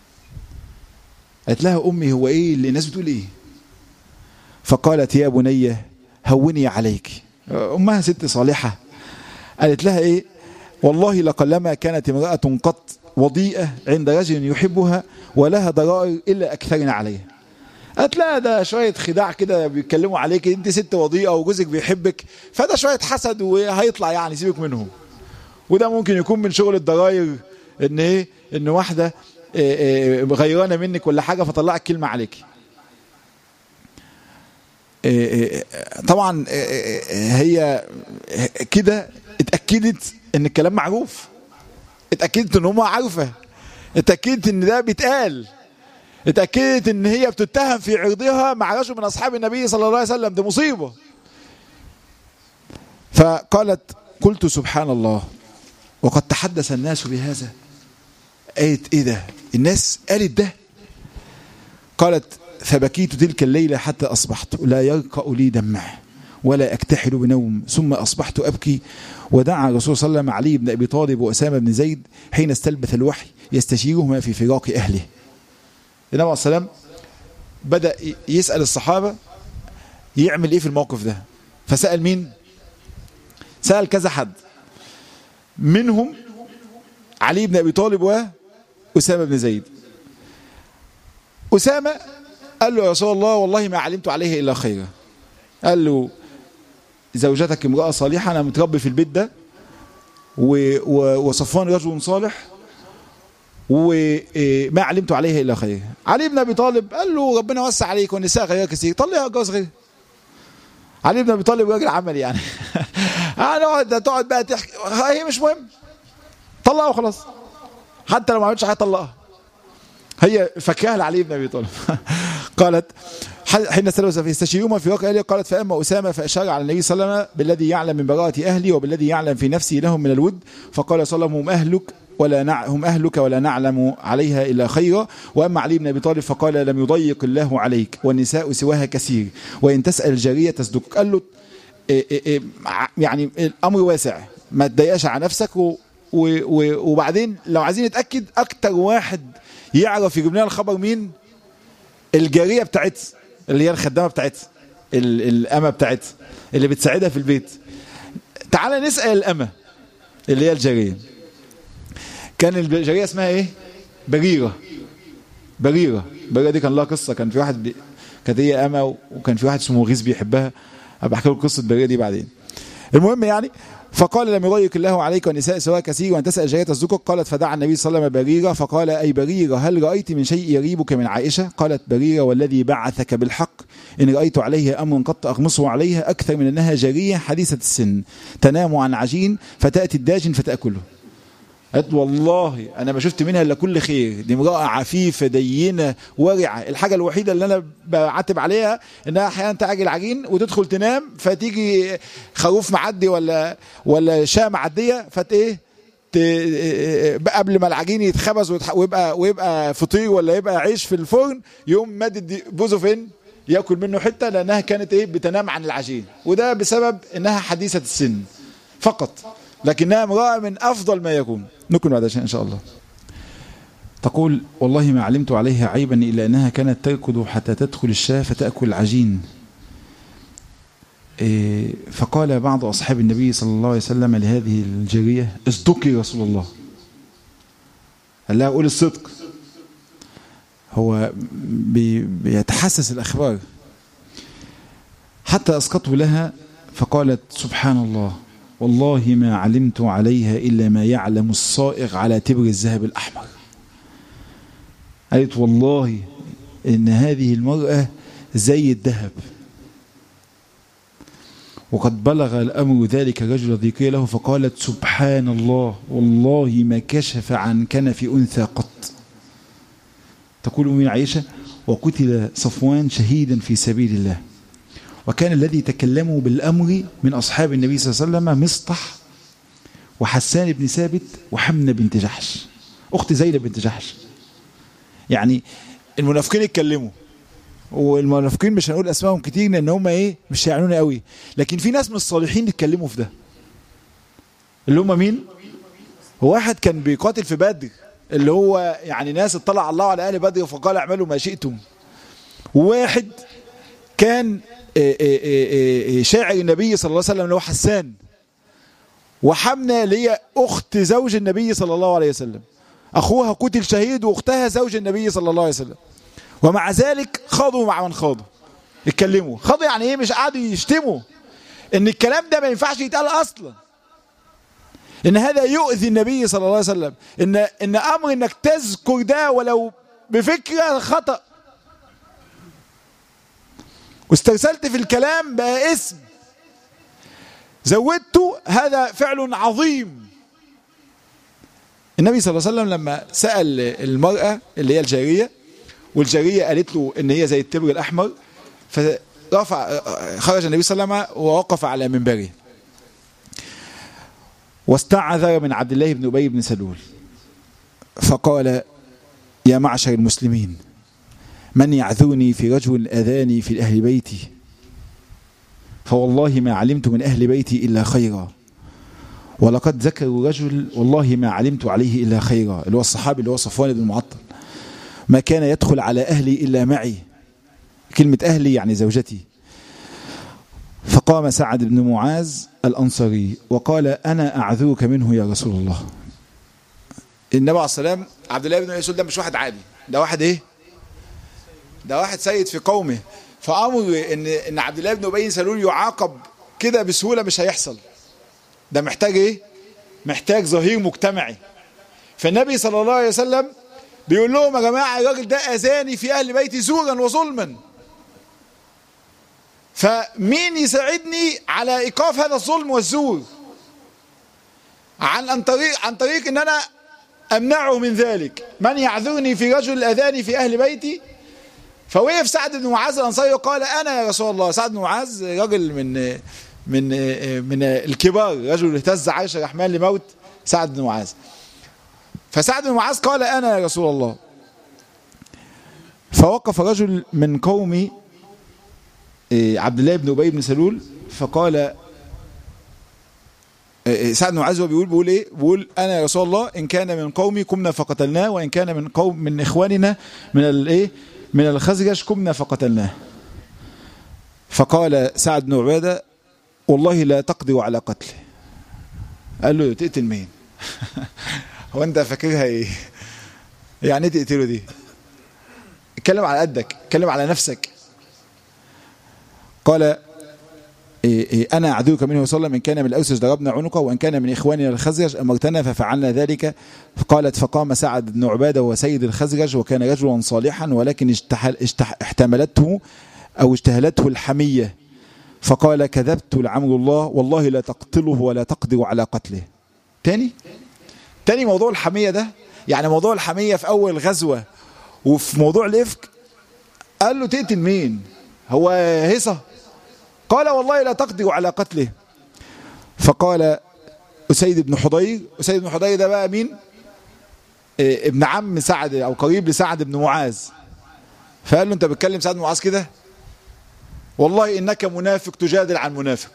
قالت لها أمي هو إيه اللي الناس بتقول إيه فقالت يا بني هوني عليك أمها ست صالحة قالت لها إيه والله لقلما كانت امرأة قط وضيئة عند رجل يحبها ولها ضرائر إلا أكثرنا عليها قالت لا ده شوية خداع كده بيتكلموا عليك انت ست وضيئة وجوزك بيحبك فده شوية حسد وهيطلع يعني سيبك منهم وده ممكن يكون من شغل الضراير ان ايه ان واحدة غيرانة منك ولا حاجة فطلعت كلمة عليك طبعا هي كده اتأكدت ان الكلام معروف اتأكدت ان هم عارفة اتأكدت ان ده بيتقال اتأكدت ان هي بتتهم في عرضها مع رجل من اصحاب النبي صلى الله عليه وسلم ده مصيبة فقالت قلت سبحان الله وقد تحدث الناس بهذا قالت ايه ده الناس قالت ده قالت فبكيت تلك الليلة حتى أصبحت لا يرقأ لي دمع ولا أكتحل بنوم ثم أصبحت أبكي ودعا الرسول صلى الله عليه وسلم علي بن أبي طالب وأسامة بن زيد حين استلبث الوحي يستشيرهما في فراق أهله النبي عليه السلام بدأ يسأل الصحابة يعمل ايه في الموقف ده فسأل مين سأل كذا حد منهم علي بن أبي طالب وأسامة بن زيد أسامة قال له يا رسول الله والله ما علمت عليه إلا خيرا قال له زوجتك امرأة صالحة أنا متربي في البيت ده وصفوان رجل صالح وما علمت عليها الا خير علي بن ابي طالب قال له ربنا وسع عليك والنساء غير كثير طلع جوز غير علي بن ابي طالب راجل عمل يعني هنقعد تقعد بقى تحكي هي مش مهم طلقها وخلاص حتى لو ما عملتش حاجه طلقها هي فكاها لعلي بن ابي طالب قالت حين استلوث في استشيرهما في واقع قالت فاما اسامه فاشار على النبي صلى الله عليه وسلم بالذي يعلم من براءه اهلي وبالذي يعلم في نفسي لهم من الود فقال صلى الله عليه وسلم هم اهلك ولا نع... هم أهلك ولا نعلم عليها إلا خيرا وأما علي بن أبي طالب فقال لم يضيق الله عليك والنساء سواها كثير وإن تسأل الجارية تصدق قال له إيه إيه يعني الأمر واسع ما تضايقش على نفسك و... و... و... وبعدين لو عايزين نتأكد أكتر واحد يعرف يجيب لنا الخبر مين الجارية بتاعتها اللي هي الخدامة بتاعتها ال... الأمة بتاعتها اللي بتساعدها في البيت تعال نسأل الأمة اللي هي الجارية كان الجارية اسمها ايه بريرة بريرة بريرة دي كان لها قصة كان في واحد بي... كانت هي أما وكان في واحد اسمه مغيث بيحبها أبقى أحكي لكم قصة بريرة دي بعدين المهم يعني فقال لم يضيق الله عليك والنساء سواء كثير وان تسال جاريه الزكر قالت فدعا النبي صلى الله عليه وسلم بريره فقال اي بريره هل رايت من شيء يريبك من عائشه؟ قالت بريره والذي بعثك بالحق ان رايت عليها امر قد اغمصه عليها اكثر من انها جاريه حديثه السن تنام عن عجين فتاتي الداجن فتاكله. قالت والله انا ما شفت منها الا كل خير دي امراه عفيفه دينه ورعه الحاجه الوحيده اللي انا بعاتب عليها انها احيانا تعجل عجين وتدخل تنام فتيجي خروف معدي ولا ولا شاه معديه فت ايه قبل ما العجين يتخبز ويبقى ويبقى فطير ولا يبقى عيش في الفرن يقوم مادد بوزه فين ياكل منه حته لانها كانت ايه بتنام عن العجين وده بسبب انها حديثه السن فقط لكنها امرأة من أفضل ما يكون نكون بعد شيء إن شاء الله تقول والله ما علمت عليها عيبا إلا أنها كانت تركض حتى تدخل الشاة فتأكل العجين فقال بعض أصحاب النبي صلى الله عليه وسلم لهذه الجارية اصدقي رسول الله قال لها قول الصدق هو بيتحسس الأخبار حتى أسقطه لها فقالت سبحان الله والله ما علمت عليها إلا ما يعلم الصائغ على تبر الذهب الأحمر قالت والله إن هذه المرأة زي الذهب وقد بلغ الأمر ذلك الرجل الذي قيل له فقالت سبحان الله والله ما كشف عن كنف أنثى قط تقول من عائشة وقتل صفوان شهيدا في سبيل الله وكان الذي تكلموا بالأمر من أصحاب النبي صلى الله عليه وسلم مصطح وحسان بن ثابت وحمنة بنت جحش أخت زينب بنت جحش يعني المنافقين اتكلموا والمنافقين مش هنقول اسمائهم كتير لان هم ايه مش هيعنون قوي لكن في ناس من الصالحين اتكلموا في ده اللي هم مين هو واحد كان بيقاتل في بدر اللي هو يعني ناس اطلع الله على اهل بدر فقال اعملوا ما شئتم وواحد كان شاعر النبي صلى الله عليه وسلم اللي هو حسان وحمنا اللي هي اخت زوج النبي صلى الله عليه وسلم اخوها قتل شهيد واختها زوج النبي صلى الله عليه وسلم ومع ذلك خاضوا مع من خاضوا اتكلموا خاضوا يعني ايه مش قعدوا يشتموا ان الكلام ده ما ينفعش يتقال اصلا ان هذا يؤذي النبي صلى الله عليه وسلم ان ان امر انك تذكر ده ولو بفكره خطا واسترسلت في الكلام بقى اسم زودته هذا فعل عظيم النبي صلى الله عليه وسلم لما سأل المرأة اللي هي الجارية والجارية قالت له ان هي زي التبر الاحمر فرفع خرج النبي صلى الله عليه وسلم ووقف على منبره واستعذر من عبد الله بن ابي بن سلول فقال يا معشر المسلمين من يعذرني في رجل اذاني في اهل بيتي فوالله ما علمت من اهل بيتي الا خيرا ولقد ذكروا رجل والله ما علمت عليه الا خيرا اللي هو الصحابي اللي هو صفوان بن المعطل ما كان يدخل على اهلي الا معي كلمه اهلي يعني زوجتي فقام سعد بن معاذ الانصاري وقال انا اعذرك منه يا رسول الله النبي عليه السلام عبد الله بن مسعود ده مش واحد عادي ده واحد ايه ده واحد سيد في قومه فامر ان ان عبد الله بن ابي سلول يعاقب كده بسهوله مش هيحصل ده محتاج ايه محتاج ظهير مجتمعي فالنبي صلى الله عليه وسلم بيقول لهم يا جماعه الراجل ده اذاني في اهل بيتي زورا وظلما فمين يساعدني على ايقاف هذا الظلم والزور عن عن طريق عن طريق ان انا امنعه من ذلك من يعذرني في رجل اذاني في اهل بيتي فوقف سعد بن معاذ الانصاري وقال انا يا رسول الله سعد بن معاذ راجل من من من الكبار رجل اهتز عرش الرحمن لموت سعد بن معاذ فسعد بن معاذ قال انا يا رسول الله فوقف رجل من قوم عبد الله بن ابي بن سلول فقال سعد بن معاذ هو بيقول بيقول ايه بيقول انا يا رسول الله ان كان من قومي قمنا فقتلناه وان كان من قوم من اخواننا من الايه من الخزرج قمنا فقتلناه فقال سعد بن عباده والله لا تقدر على قتله قال له تقتل مين هو انت فاكرها ايه يعني ايه تقتله دي اتكلم على قدك اتكلم على نفسك قال إيه إيه أنا أعدوك منه صلى من كان من الأوسج ضربنا عنقه وإن كان من إخواننا الخزرج أمرتنا ففعلنا ذلك قالت فقام سعد بن عبادة وسيد الخزرج وكان رجلا صالحا ولكن اجتحل اجتح احتملته أو اجتهلته الحمية فقال كذبت لعمر الله والله لا تقتله ولا تقدر على قتله تاني تاني موضوع الحمية ده يعني موضوع الحمية في أول غزوة وفي موضوع الإفك قال له تقتل مين هو هيصة قال والله لا تقدر على قتله فقال أسيد بن حضير أسيد بن حضير ده بقى مين إيه ابن عم سعد أو قريب لسعد بن معاذ فقال له أنت بتكلم سعد بن معاذ كده والله إنك منافق تجادل عن منافق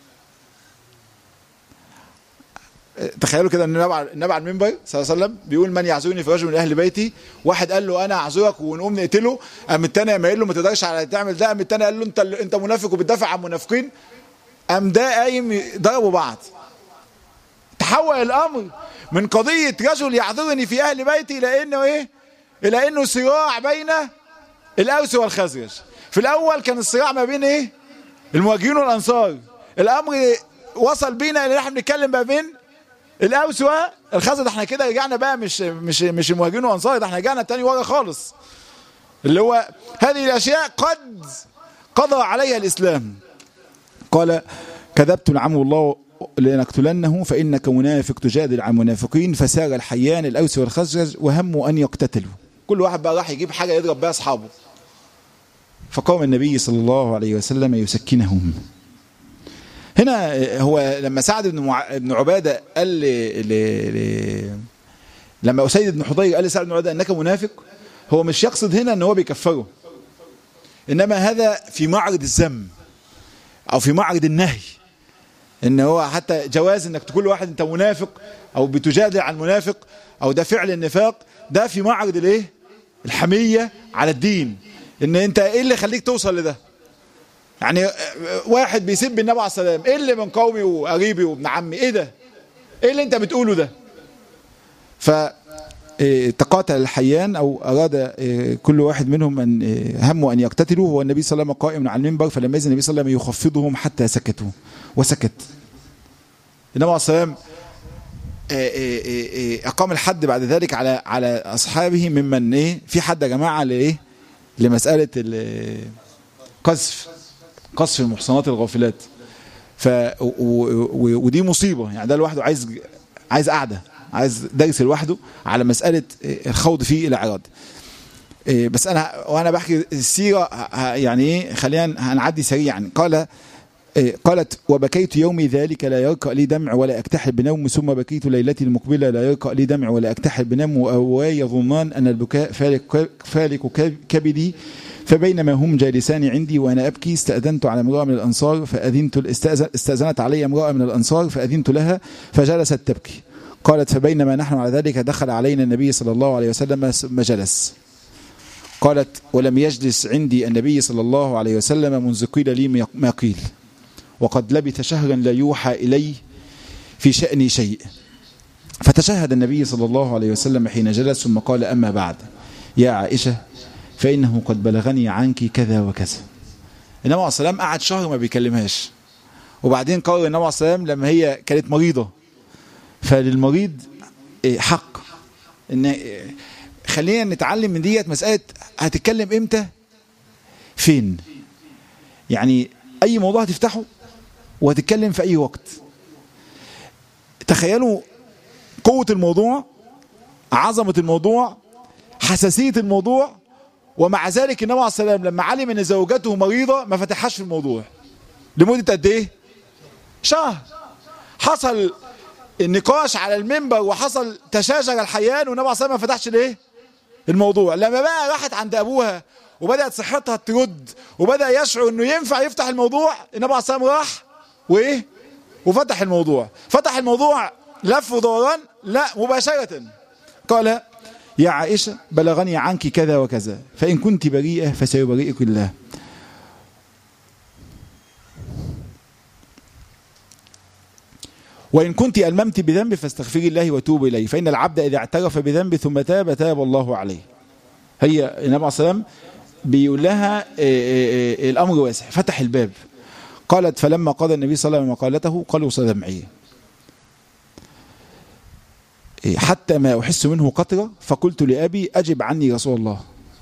تخيلوا كده النبي على المنبر صلى الله عليه وسلم بيقول من يعزوني في رجل من اهل بيتي واحد قال له انا اعذرك ونقوم نقتله قام الثاني قام قايل له ما تقدرش على تعمل ده قام الثاني قال له انت انت منافق وبتدافع عن منافقين قام ده قايم ضربوا بعض تحول الامر من قضيه رجل يعذرني في اهل بيتي الى انه ايه الى انه صراع بين الاوس والخزرج في الاول كان الصراع ما بين ايه المهاجرين والانصار الامر وصل بينا ان احنا بنتكلم ما بين الاوس والخزرج احنا كده رجعنا بقى مش مش مش المهاجرين والانصار ده احنا رجعنا تاني ورا خالص اللي هو هذه الاشياء قد قضى عليها الاسلام قال كذبت لعمر الله لنقتلنه فانك منافق تجادل عن منافقين فسار الحيان الاوس والخزرج وهموا ان يقتتلوا كل واحد بقى راح يجيب حاجه يضرب بها اصحابه فقام النبي صلى الله عليه وسلم يسكنهم هنا هو لما سعد بن مع... بن عباده قال ل... ل... ل... لما اسيد بن حضير قال لسعد بن عباده انك منافق هو مش يقصد هنا ان هو بيكفره انما هذا في معرض الذم او في معرض النهي ان هو حتى جواز انك تقول لواحد انت منافق او بتجادل عن منافق او ده فعل النفاق ده في معرض الايه الحمية على الدين ان انت ايه اللي يخليك توصل لده يعني واحد بيسب النبي عليه السلام ايه اللي من قومي وقريبي وابن عمي ايه ده ايه اللي انت بتقوله ده ف تقاتل الحيان او اراد كل واحد منهم ان همه ان يقتتلوا هو النبي صلى الله عليه وسلم قائم على المنبر فلما يزن النبي صلى الله عليه وسلم يخفضهم حتى سكتوا وسكت النبي عليه السلام اقام الحد بعد ذلك على على اصحابه ممن ايه في حد يا جماعه لايه لمساله القذف قذف المحصنات الغافلات ف ودي مصيبه يعني ده لوحده عايز عايز قعده عايز درس لوحده على مساله الخوض في الاعراض بس انا وانا بحكي السيره يعني ايه خلينا هنعدي سريعا قال قالت وبكيت يومي ذلك لا يرقى لي دمع ولا اكتحل بنوم ثم بكيت ليلتي المقبلة لا يرقى لي دمع ولا اكتحل بنوم وأواي يظنان أن البكاء فالك, فالك كبدي فبينما هم جالسان عندي وأنا أبكي استأذنت على امرأة من الأنصار فأذنت استأذنت علي امرأة من الأنصار فأذنت لها فجلست تبكي قالت فبينما نحن على ذلك دخل علينا النبي صلى الله عليه وسلم مجلس قالت ولم يجلس عندي النبي صلى الله عليه وسلم منذ قيل لي ما قيل وقد لبث شهرا لا يوحى إلي في شأني شيء فتشهد النبي صلى الله عليه وسلم حين جلس ثم قال أما بعد يا عائشة فإنه قد بلغني عنك كذا وكذا النبي عليه السلام قعد شهر ما بيكلمهاش وبعدين قال النبي عليه السلام لما هي كانت مريضة فللمريض حق ان خلينا نتعلم من ديت مسألة هتتكلم امتى فين يعني اي موضوع هتفتحه وهتتكلم في اي وقت تخيلوا قوة الموضوع عظمة الموضوع حساسية الموضوع ومع ذلك النبي عليه السلام لما علم ان زوجته مريضة ما فتحهاش في الموضوع لمدة قد ايه شهر حصل النقاش على المنبر وحصل تشاجر الحيان والنبي عليه السلام ما فتحش ليه الموضوع لما بقى راحت عند ابوها وبدات صحتها ترد وبدا يشعر انه ينفع يفتح الموضوع النبي عليه السلام راح وايه وفتح الموضوع فتح الموضوع لف ودوران لا مباشره قال يا عائشه بلغني عنك كذا وكذا فان كنت بريئه فسيبرئك الله وإن كنت ألممت بذنب فاستغفري الله وتوب إليه فإن العبد إذا اعترف بذنب ثم تاب تاب الله عليه هي النبي عليه السلام بيقول لها الأمر واسع فتح الباب قالت فلما قضى النبي صلى الله عليه وسلم مقالته قالوا صدمعي حتى ما أحس منه قطرة فقلت لأبي أجب عني رسول الله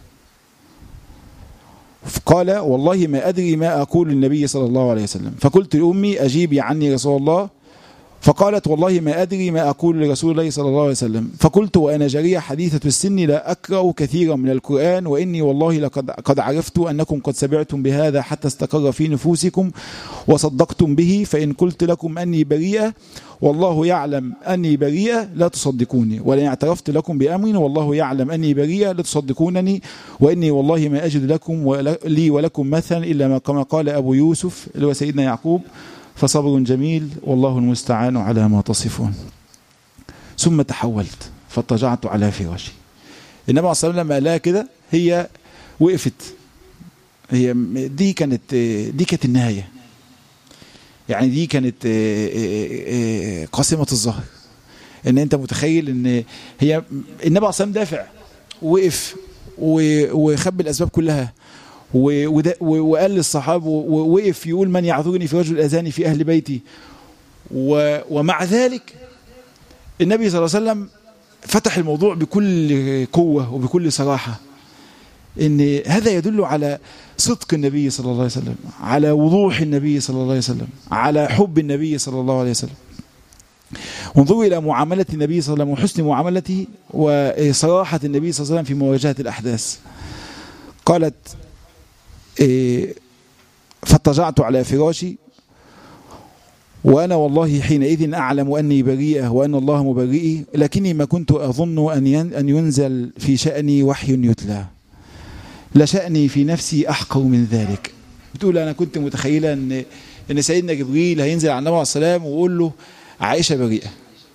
قال والله ما أدري ما أقول للنبي صلى الله عليه وسلم فقلت لأمي أجيبي عني رسول الله فقالت والله ما أدري ما أقول لرسول الله صلى الله عليه وسلم فقلت وأنا جرية حديثة السن لا أقرأ كثيرا من القرآن وإني والله لقد قد عرفت أنكم قد سمعتم بهذا حتى استقر في نفوسكم وصدقتم به فإن قلت لكم أني بريئة والله يعلم أني بريئة لا تصدقوني ولئن اعترفت لكم بأمر والله يعلم أني بريئة لا تصدقونني وإني والله ما أجد لكم لي ولكم مثلا إلا ما كما قال أبو يوسف اللي هو سيدنا يعقوب فصبر جميل والله المستعان على ما تصفون ثم تحولت فاضطجعت على فراشي النبي عليه الصلاه والسلام لما قالها كده هي وقفت هي دي كانت دي كانت النهايه يعني دي كانت قاسمه الظهر ان انت متخيل ان هي النبي عليه الصلاه والسلام دافع وقف وخبي الاسباب كلها وقال للصحابة ووقف يقول من يعذرني في رجل أذاني في أهل بيتي ومع ذلك النبي صلى الله عليه وسلم فتح الموضوع بكل قوة وبكل صراحة ان هذا يدل على صدق النبي صلى الله عليه وسلم على وضوح النبي صلى الله عليه وسلم على حب النبي صلى الله عليه وسلم وانظروا إلى معاملة النبي صلى الله عليه وسلم وحسن معاملته وصراحة النبي صلى الله عليه وسلم في مواجهة الأحداث قالت فاضطجعت على فراشي وأنا والله حينئذ أعلم أني بريئة وأن الله مبرئي لكني ما كنت أظن أن أن ينزل في شأني وحي يتلى لشأني في نفسي أحقر من ذلك بتقول أنا كنت متخيلة أن أن سيدنا جبريل هينزل على النبي عليه السلام ويقول له عائشة بريئة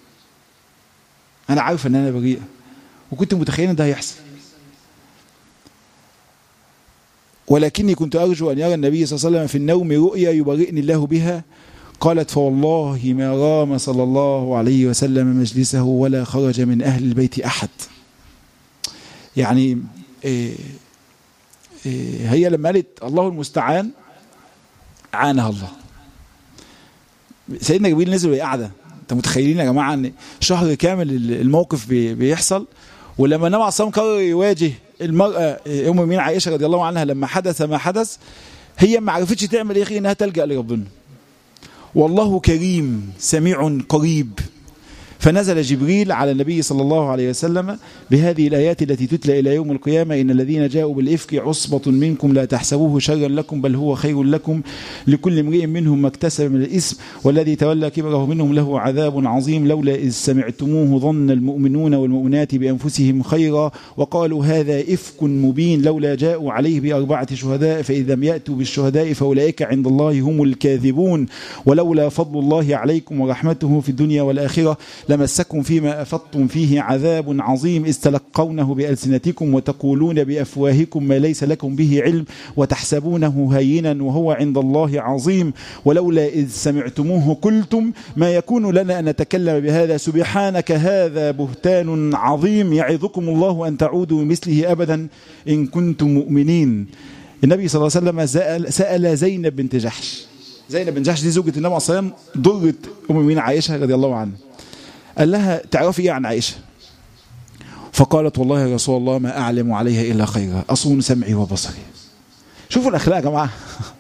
أنا عارف أن أنا بريئة وكنت متخيلة أن ده هيحصل ولكني كنت أرجو أن يرى النبي صلى الله عليه وسلم في النوم رؤيا يبرئني الله بها قالت فوالله ما رام صلى الله عليه وسلم مجلسه ولا خرج من أهل البيت أحد يعني إيه إيه هي لما قالت الله المستعان عانها الله سيدنا جبريل نزل وهي قاعده انت متخيلين يا جماعه ان شهر كامل الموقف بيحصل ولما النبي عليه الصلاه والسلام قرر يواجه المراه ام المؤمنين عائشه رضي الله عنها لما حدث ما حدث هي ما عرفتش تعمل ايه غير انها تلجا لربنا والله كريم سميع قريب فنزل جبريل على النبي صلى الله عليه وسلم بهذه الآيات التي تتلى إلى يوم القيامة إن الذين جاءوا بالإفك عصبة منكم لا تحسبوه شرا لكم بل هو خير لكم لكل امرئ منهم ما اكتسب من الإثم والذي تولى كبره منهم له عذاب عظيم لولا إذ سمعتموه ظن المؤمنون والمؤمنات بأنفسهم خيرا وقالوا هذا إفك مبين لولا جاءوا عليه بأربعة شهداء فإذا لم يأتوا بالشهداء فأولئك عند الله هم الكاذبون ولولا فضل الله عليكم ورحمته في الدنيا والآخرة لمسكم فيما أفضتم فيه عذاب عظيم إذ تلقونه بألسنتكم وتقولون بأفواهكم ما ليس لكم به علم وتحسبونه هينا وهو عند الله عظيم ولولا إذ سمعتموه قلتم ما يكون لنا أن نتكلم بهذا سبحانك هذا بهتان عظيم يعظكم الله أن تعودوا مثله أبدا إن كنتم مؤمنين النبي صلى الله عليه وسلم سأل, سأل زينب بنت جحش زينب بنت جحش دي زوجة النبي عليه الصلاة والسلام ضرت أم المؤمنين عائشة رضي الله عنها قال لها تعرفي ايه عن عائشة فقالت والله يا رسول الله ما أعلم عليها إلا خيرا أصون سمعي وبصري شوفوا الأخلاق يا جماعة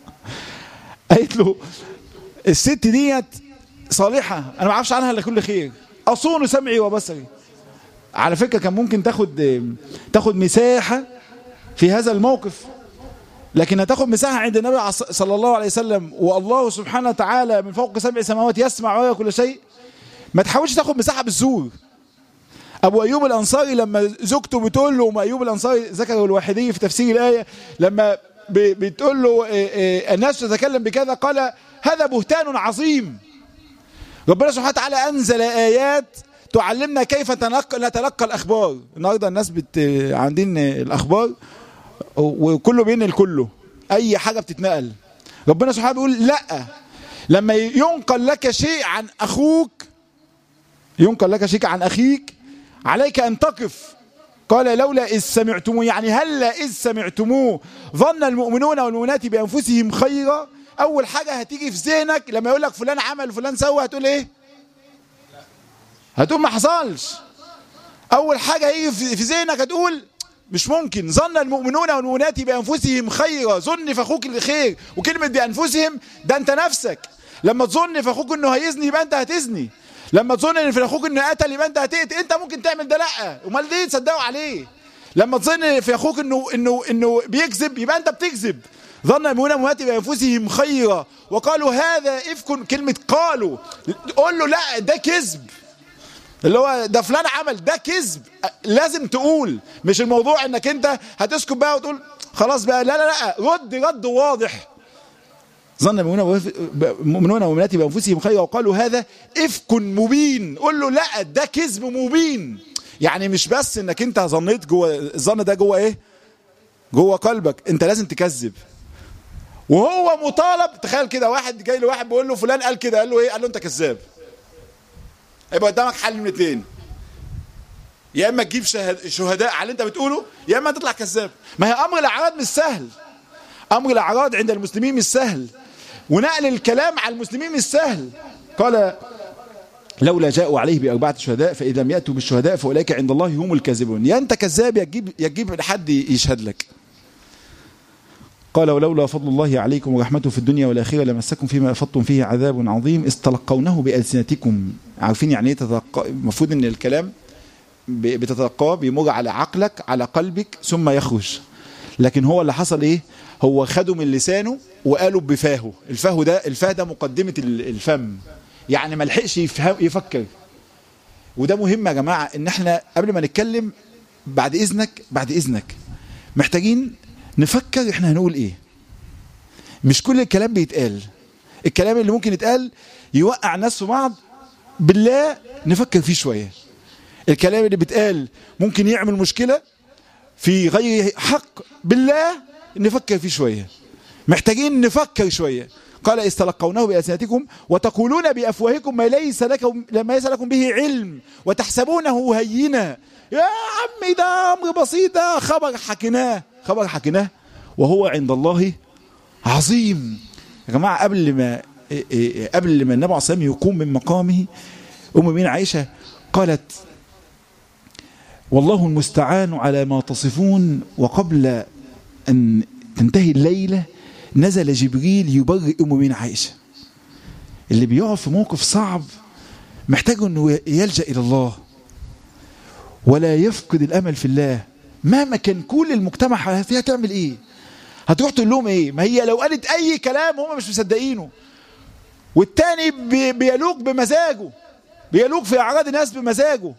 قالت له الست ديت صالحة أنا ما اعرفش عنها إلا كل خير أصون سمعي وبصري على فكرة كان ممكن تاخد تاخد مساحة في هذا الموقف لكن هتاخد مساحة عند النبي صلى الله عليه وسلم والله سبحانه وتعالى من فوق سبع سماوات يسمع ويرى كل شيء ما تحاولش تاخد مساحه بالزور ابو ايوب الانصاري لما زوجته بتقول له ام ايوب الانصاري ذكره الواحدي في تفسير الايه لما بتقول له الناس تتكلم بكذا قال هذا بهتان عظيم ربنا سبحانه وتعالى انزل ايات تعلمنا كيف نتلقى الاخبار النهارده الناس بت عندين الاخبار وكله بينقل كله اي حاجه بتتنقل ربنا سبحانه بيقول لا لما ينقل لك شيء عن اخوك ينقل لك شيء عن أخيك عليك أن تقف قال لولا إذ سمعتموه يعني هلا إذ سمعتموه ظن المؤمنون والمؤمنات بأنفسهم خيرا أول حاجة هتيجي في ذهنك لما يقول لك فلان عمل فلان سوى هتقول إيه هتقول ما حصلش أول حاجة هيجي في ذهنك هتقول مش ممكن ظن المؤمنون والمؤمنات بأنفسهم خيرا ظن في أخوك الخير وكلمة بأنفسهم ده أنت نفسك لما تظن في أخوك إنه هيزني يبقى أنت هتزني لما تظن ان في اخوك انه قتل يبقى انت هتقتل انت ممكن تعمل ده لا امال ليه تصدقوا عليه لما تظن في اخوك انه انه انه بيكذب يبقى انت بتكذب ظن المؤمنون والمؤمنات بانفسهم خيرا وقالوا هذا افك كلمه قالوا قول له لا ده كذب اللي هو ده فلان عمل ده كذب لازم تقول مش الموضوع انك انت هتسكت بقى وتقول خلاص بقى لا لا لا رد رد واضح ظن المؤمنون والمؤمنات بانفسهم خيرا وقالوا هذا افك مبين قول له لا ده كذب مبين يعني مش بس انك انت ظنيت جوه الظن ده جوه ايه جوه قلبك انت لازم تكذب وهو مطالب تخيل كده واحد جاي لواحد بيقول له فلان قال كده قال له ايه قال له انت كذاب يبقى قدامك حل من اتنين يا اما تجيب شهداء على اللي انت بتقوله يا اما تطلع كذاب ما هي امر الاعراض مش سهل امر الاعراض عند المسلمين مش سهل ونقل الكلام على المسلمين مش سهل قال لولا جاءوا عليه بأربعة شهداء فإذا لم يأتوا بالشهداء فأولئك عند الله هم الكاذبون يا أنت كذاب يا تجيب يا تجيب حد يشهد لك قال ولولا فضل الله عليكم ورحمته في الدنيا والآخرة لمسكم فيما أفضتم فيه عذاب عظيم استلقونه بألسنتكم عارفين يعني ايه تتلقى المفروض ان الكلام بتتلقاه بيمر على عقلك على قلبك ثم يخرج لكن هو اللي حصل ايه هو خده من لسانه وقاله بفاهه الفاه ده الفاه ده مقدمة الفم يعني ما لحقش يفهم يفكر وده مهم يا جماعه ان احنا قبل ما نتكلم بعد اذنك بعد اذنك محتاجين نفكر احنا هنقول ايه مش كل الكلام بيتقال الكلام اللي ممكن يتقال يوقع الناس في بعض بالله نفكر فيه شويه الكلام اللي بيتقال ممكن يعمل مشكله في غير حق بالله نفكر فيه شويه محتاجين نفكر شويه قال استلقونه بألسنتكم وتقولون بأفواهكم ما ليس لكم ما ليس لكم به علم وتحسبونه هينا يا عمي ده أمر بسيط ده خبر حكيناه خبر حكيناه وهو عند الله عظيم يا جماعة قبل ما قبل ما النبي عليه الصلاة والسلام يقوم من مقامه أم مين عائشة قالت والله المستعان على ما تصفون وقبل أن تنتهي الليلة نزل جبريل يبرئ أم من عائشة اللي بيقف في موقف صعب محتاج أنه يلجأ إلى الله ولا يفقد الأمل في الله مهما كان كل المجتمع هتعمل إيه هتروح تقول لهم إيه ما هي لو قالت أي كلام هم مش مصدقينه والتاني بيلوق بمزاجه بيلوق في أعراض الناس بمزاجه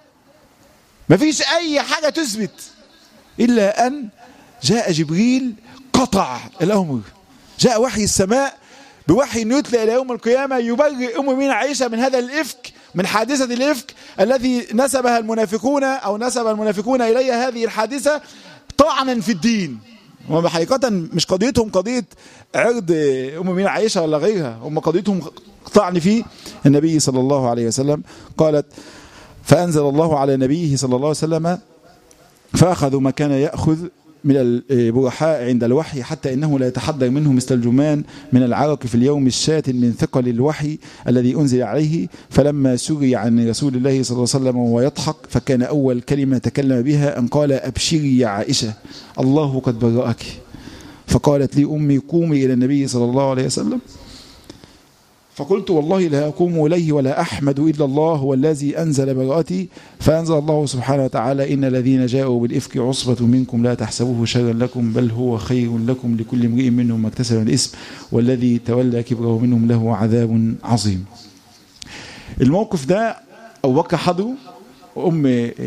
مفيش أي حاجة تثبت إلا أن جاء جبريل قطع الأمر جاء وحي السماء بوحي يتلى إلى يوم القيامة يبرئ أم مين عائشة من هذا الإفك من حادثة الإفك الذي نسبها المنافقون أو نسب المنافقون إليها هذه الحادثة طعنا في الدين هم حقيقة مش قضيتهم قضية عرض أم مين عائشة ولا غيرها هم قضيتهم طعن في النبي صلى الله عليه وسلم قالت فأنزل الله على نبيه صلى الله عليه وسلم فأخذوا ما كان يأخذ من البرحاء عند الوحي حتى إنه لا يتحضر منه مثل الجمان من العرق في اليوم الشات من ثقل الوحي الذي أنزل عليه فلما سري عن رسول الله صلى الله عليه وسلم وهو يضحك فكان أول كلمة تكلم بها أن قال أبشري يا عائشة الله قد برأك فقالت لي أمي قومي إلى النبي صلى الله عليه وسلم فقلت والله لا أقوم إليه ولا أحمد إلا الله هو الذي أنزل براءتي فأنزل الله سبحانه وتعالى إن الذين جاءوا بالإفك عصبة منكم لا تحسبوه شرا لكم بل هو خير لكم لكل امرئ منهم ما اكتسب من الإثم والذي تولى كبره منهم له عذاب عظيم الموقف ده أبو بكر حضره أم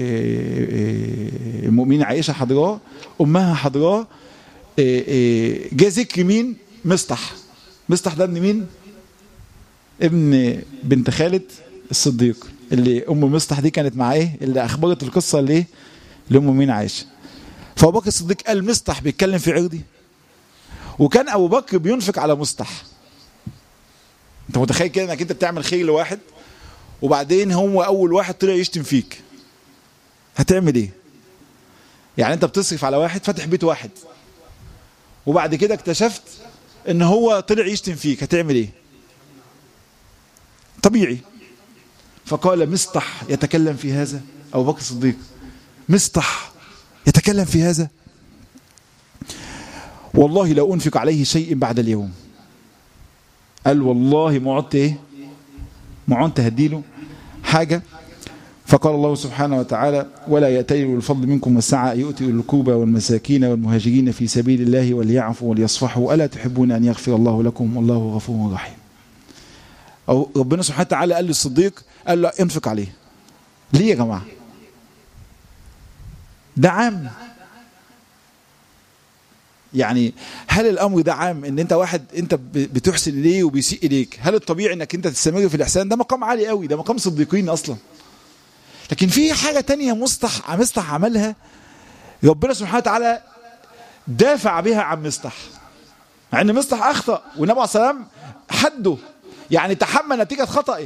المؤمنين عائشة حضراه أمها حضراه جاء ذكر مين مصطح مصطح ده ابن مين ابن بنت خالد الصديق اللي ام مصطح دي كانت مع ايه اللي اخبرت القصه ليه لام مين عائشه فابو بكر الصديق قال مصطح بيتكلم في عرضي وكان ابو بكر بينفق على مصطح انت متخيل كده انك انت بتعمل خير لواحد وبعدين هو اول واحد طلع يشتم فيك هتعمل ايه يعني انت بتصرف على واحد فاتح بيت واحد وبعد كده اكتشفت ان هو طلع يشتم فيك هتعمل ايه طبيعي فقال مصطح يتكلم في هذا أبو بكر الصديق مصطح يتكلم في هذا والله لو أنفق عليه شيء بعد اليوم قال والله ما عدت إيه ما عدت هديله حاجة فقال الله سبحانه وتعالى ولا يأتي الفضل منكم والسعة يؤتي الكوبة والمساكين والمهاجرين في سبيل الله وليعفوا وليصفحوا ألا تحبون أن يغفر الله لكم والله غفور رحيم أو ربنا سبحانه وتعالى قال للصديق قال له انفق عليه ليه يا جماعة ده عام يعني هل الامر ده عام ان انت واحد انت بتحسن اليه وبيسيء اليك هل الطبيعي انك انت تستمر في الاحسان ده مقام عالي قوي ده مقام صديقين اصلا لكن في حاجة تانية مصطح مصطح عملها ربنا سبحانه وتعالى دافع بها عن مصطح مع ان مصطح اخطأ والنبي عليه الصلاة والسلام حده يعني تحمل نتيجة خطأه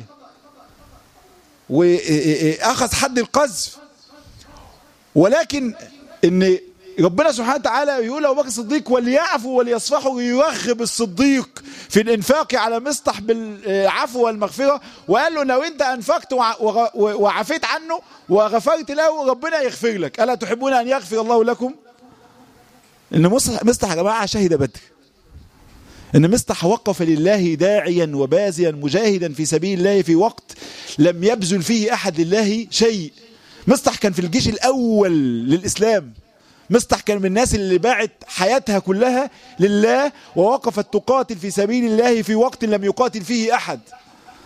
وأخذ حد القذف ولكن ان ربنا سبحانه وتعالى يقول ابو بكر الصديق وليعفوا وليصفحوا ويرغب الصديق في الانفاق على مصطح بالعفو والمغفره وقال له لو انت انفقت وعفيت عنه وغفرت له ربنا يغفر لك الا تحبون ان يغفر الله لكم ان مصطح يا جماعه شهد بدر ان مصطح وقف لله داعيا وبازيا مجاهدا في سبيل الله في وقت لم يبذل فيه احد لله شيء مصطح كان في الجيش الاول للاسلام مصطح كان من الناس اللي باعت حياتها كلها لله ووقفت تقاتل في سبيل الله في وقت لم يقاتل فيه احد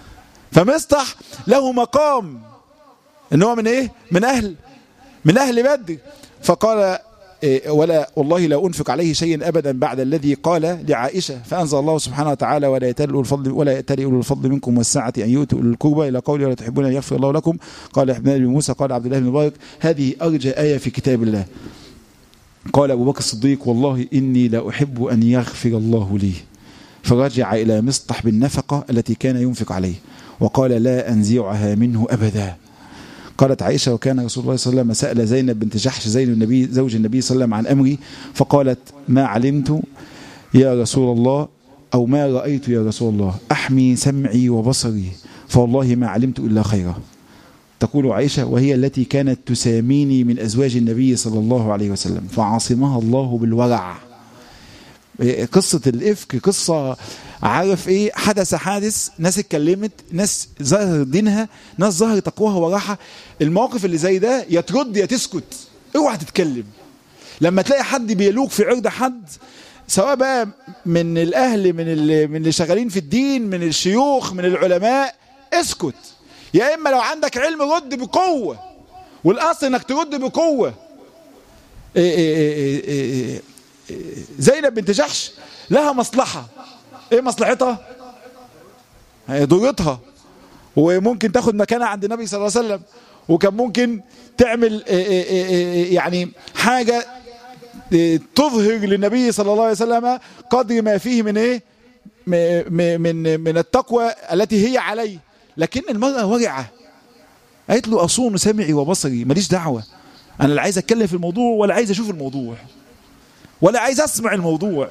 فمصطح له مقام ان هو من ايه من اهل من اهل بدر فقال إيه ولا والله لا انفق عليه شيئا ابدا بعد الذي قال لعائشه فانزل الله سبحانه وتعالى ولا يتل اولو الفضل ولا يتل اولو الفضل منكم والسعه ان يؤتوا اولي القربى الى قوله ولا تحبون ان يغفر الله لكم قال ابن ابي موسى قال عبد الله بن مبارك هذه ارجى ايه في كتاب الله قال ابو بكر الصديق والله اني لا احب ان يغفر الله لي فرجع الى مصطح بالنفقه التي كان ينفق عليه وقال لا انزعها منه ابدا قالت عائشة وكان رسول الله صلى الله عليه وسلم سأل زينب بنت جحش زين النبي زوج النبي صلى الله عليه وسلم عن أمري فقالت ما علمت يا رسول الله أو ما رأيت يا رسول الله أحمي سمعي وبصري فوالله ما علمت إلا خيرا تقول عائشة وهي التي كانت تساميني من أزواج النبي صلى الله عليه وسلم فعاصمها الله بالورع قصة الإفك قصة عارف ايه حدث حادث ناس اتكلمت ناس ظهر دينها ناس ظهر تقواها وراحة المواقف اللي زي ده يا ترد يا تسكت اوعى تتكلم لما تلاقي حد بيلوك في عرض حد سواء بقى من الاهل من اللي من اللي شغالين في الدين من الشيوخ من العلماء اسكت يا اما لو عندك علم رد بقوه والاصل انك ترد بقوه إيه إيه إيه إيه إيه زينب بنت جحش لها مصلحه ايه مصلحتها هي ضرتها وممكن تاخد مكانها عند النبي صلى الله عليه وسلم وكان ممكن تعمل يعني حاجة تظهر للنبي صلى الله عليه وسلم قدر ما فيه من ايه من من التقوى التي هي عليه لكن المرأة ورعة قالت له أصون سمعي وبصري ماليش دعوة أنا لا عايز أتكلم في الموضوع ولا عايز أشوف الموضوع ولا عايز أسمع الموضوع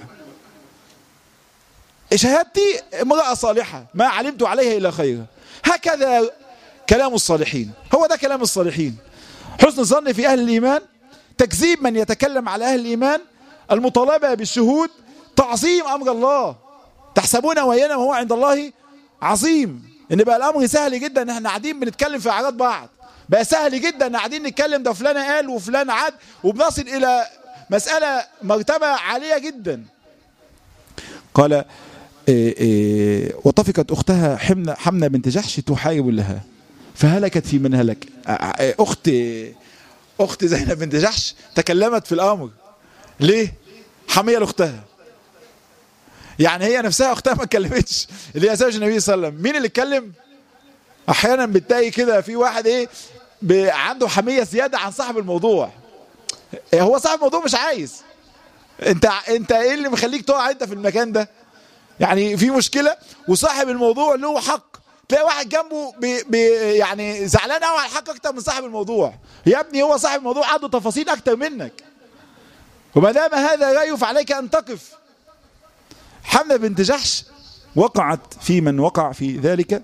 شهادتي امرأة صالحة ما علمت عليها إلا خيرا هكذا كلام الصالحين هو ده كلام الصالحين حسن الظن في أهل الإيمان تكذيب من يتكلم على أهل الإيمان المطالبة بالشهود تعظيم أمر الله تحسبون وينا وهو عند الله عظيم ان بقى الامر سهل جدا ان احنا قاعدين بنتكلم في اعراض بعض بقى سهل جدا ان قاعدين نتكلم ده فلان قال وفلان عاد وبنصل الى مسألة مرتبة عالية جدا قال إيه إيه وطفقت أختها حمنة, حمنة بنت جحش تحارب لها فهلكت في من هلك أخت أخت زينب بنت جحش تكلمت في الأمر ليه؟ حمية لأختها يعني هي نفسها أختها ما اتكلمتش اللي هي زوج النبي صلى الله عليه وسلم مين اللي اتكلم؟ أحيانا بتلاقي كده في واحد إيه عنده حمية زيادة عن صاحب الموضوع هو صاحب الموضوع مش عايز انت انت ايه اللي مخليك تقع انت في المكان ده يعني في مشكلة وصاحب الموضوع له حق تلاقي واحد جنبه بي بي يعني زعلان قوي على الحق اكتر من صاحب الموضوع يا ابني هو صاحب الموضوع عنده تفاصيل اكتر منك وما دام هذا رأيه فعليك ان تقف حمله بنت جحش وقعت في من وقع في ذلك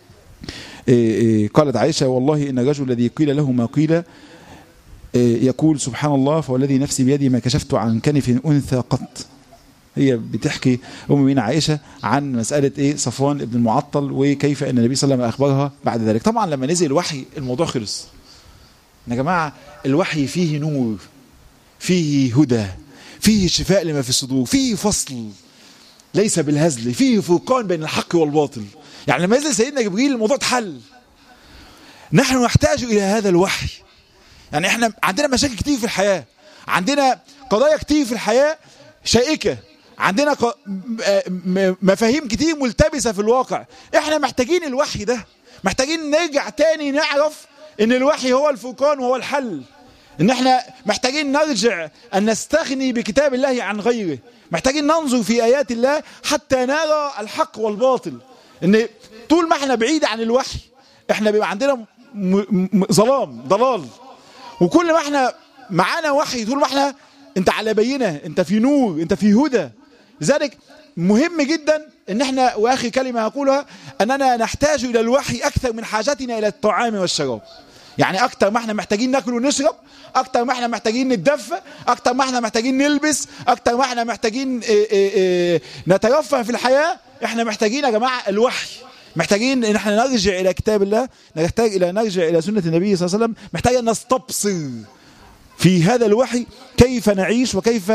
قالت عائشة والله إن الرجل الذي قيل له ما قيل يقول سبحان الله فوالذي نفسي بيدي ما كشفت عن كنف أنثى قط هي بتحكي أم مين عائشة عن مسألة إيه صفوان ابن المعطل وكيف أن النبي صلى الله عليه وسلم أخبرها بعد ذلك طبعا لما نزل الوحي الموضوع خلص يا جماعة الوحي فيه نور فيه هدى فيه شفاء لما في الصدور فيه فصل ليس بالهزل فيه فرقان بين الحق والباطل يعني لما نزل سيدنا جبريل الموضوع اتحل نحن نحتاج إلى هذا الوحي يعني احنا عندنا مشاكل كتير في الحياة عندنا قضايا كتير في الحياة شائكة عندنا مفاهيم كتير ملتبسة في الواقع احنا محتاجين الوحي ده محتاجين نرجع تاني نعرف ان الوحي هو الفرقان وهو الحل ان احنا محتاجين نرجع ان نستغني بكتاب الله عن غيره محتاجين ننظر في ايات الله حتى نرى الحق والباطل ان طول ما احنا بعيد عن الوحي احنا بيبقى عندنا ظلام ضلال وكل ما احنا معانا وحي طول ما احنا انت على بينه انت في نور انت في هدى لذلك مهم جدا ان احنا واخر كلمه هقولها اننا نحتاج الى الوحي اكثر من حاجتنا الى الطعام والشراب يعني اكتر ما احنا محتاجين ناكل ونشرب اكتر ما احنا محتاجين نتدفى اكتر ما احنا محتاجين نلبس اكتر ما احنا محتاجين ايه ايه ايه نترفه في الحياه احنا محتاجين يا جماعه الوحي محتاجين ان احنا نرجع الى كتاب الله نحتاج الى نرجع الى سنه النبي صلى الله عليه وسلم محتاج ان نستبصر في هذا الوحي كيف نعيش وكيف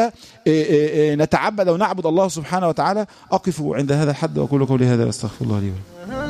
نتعبد ونعبد الله سبحانه وتعالى أقف عند هذا الحد وأقول قولي هذا واستغفر الله لي ولكم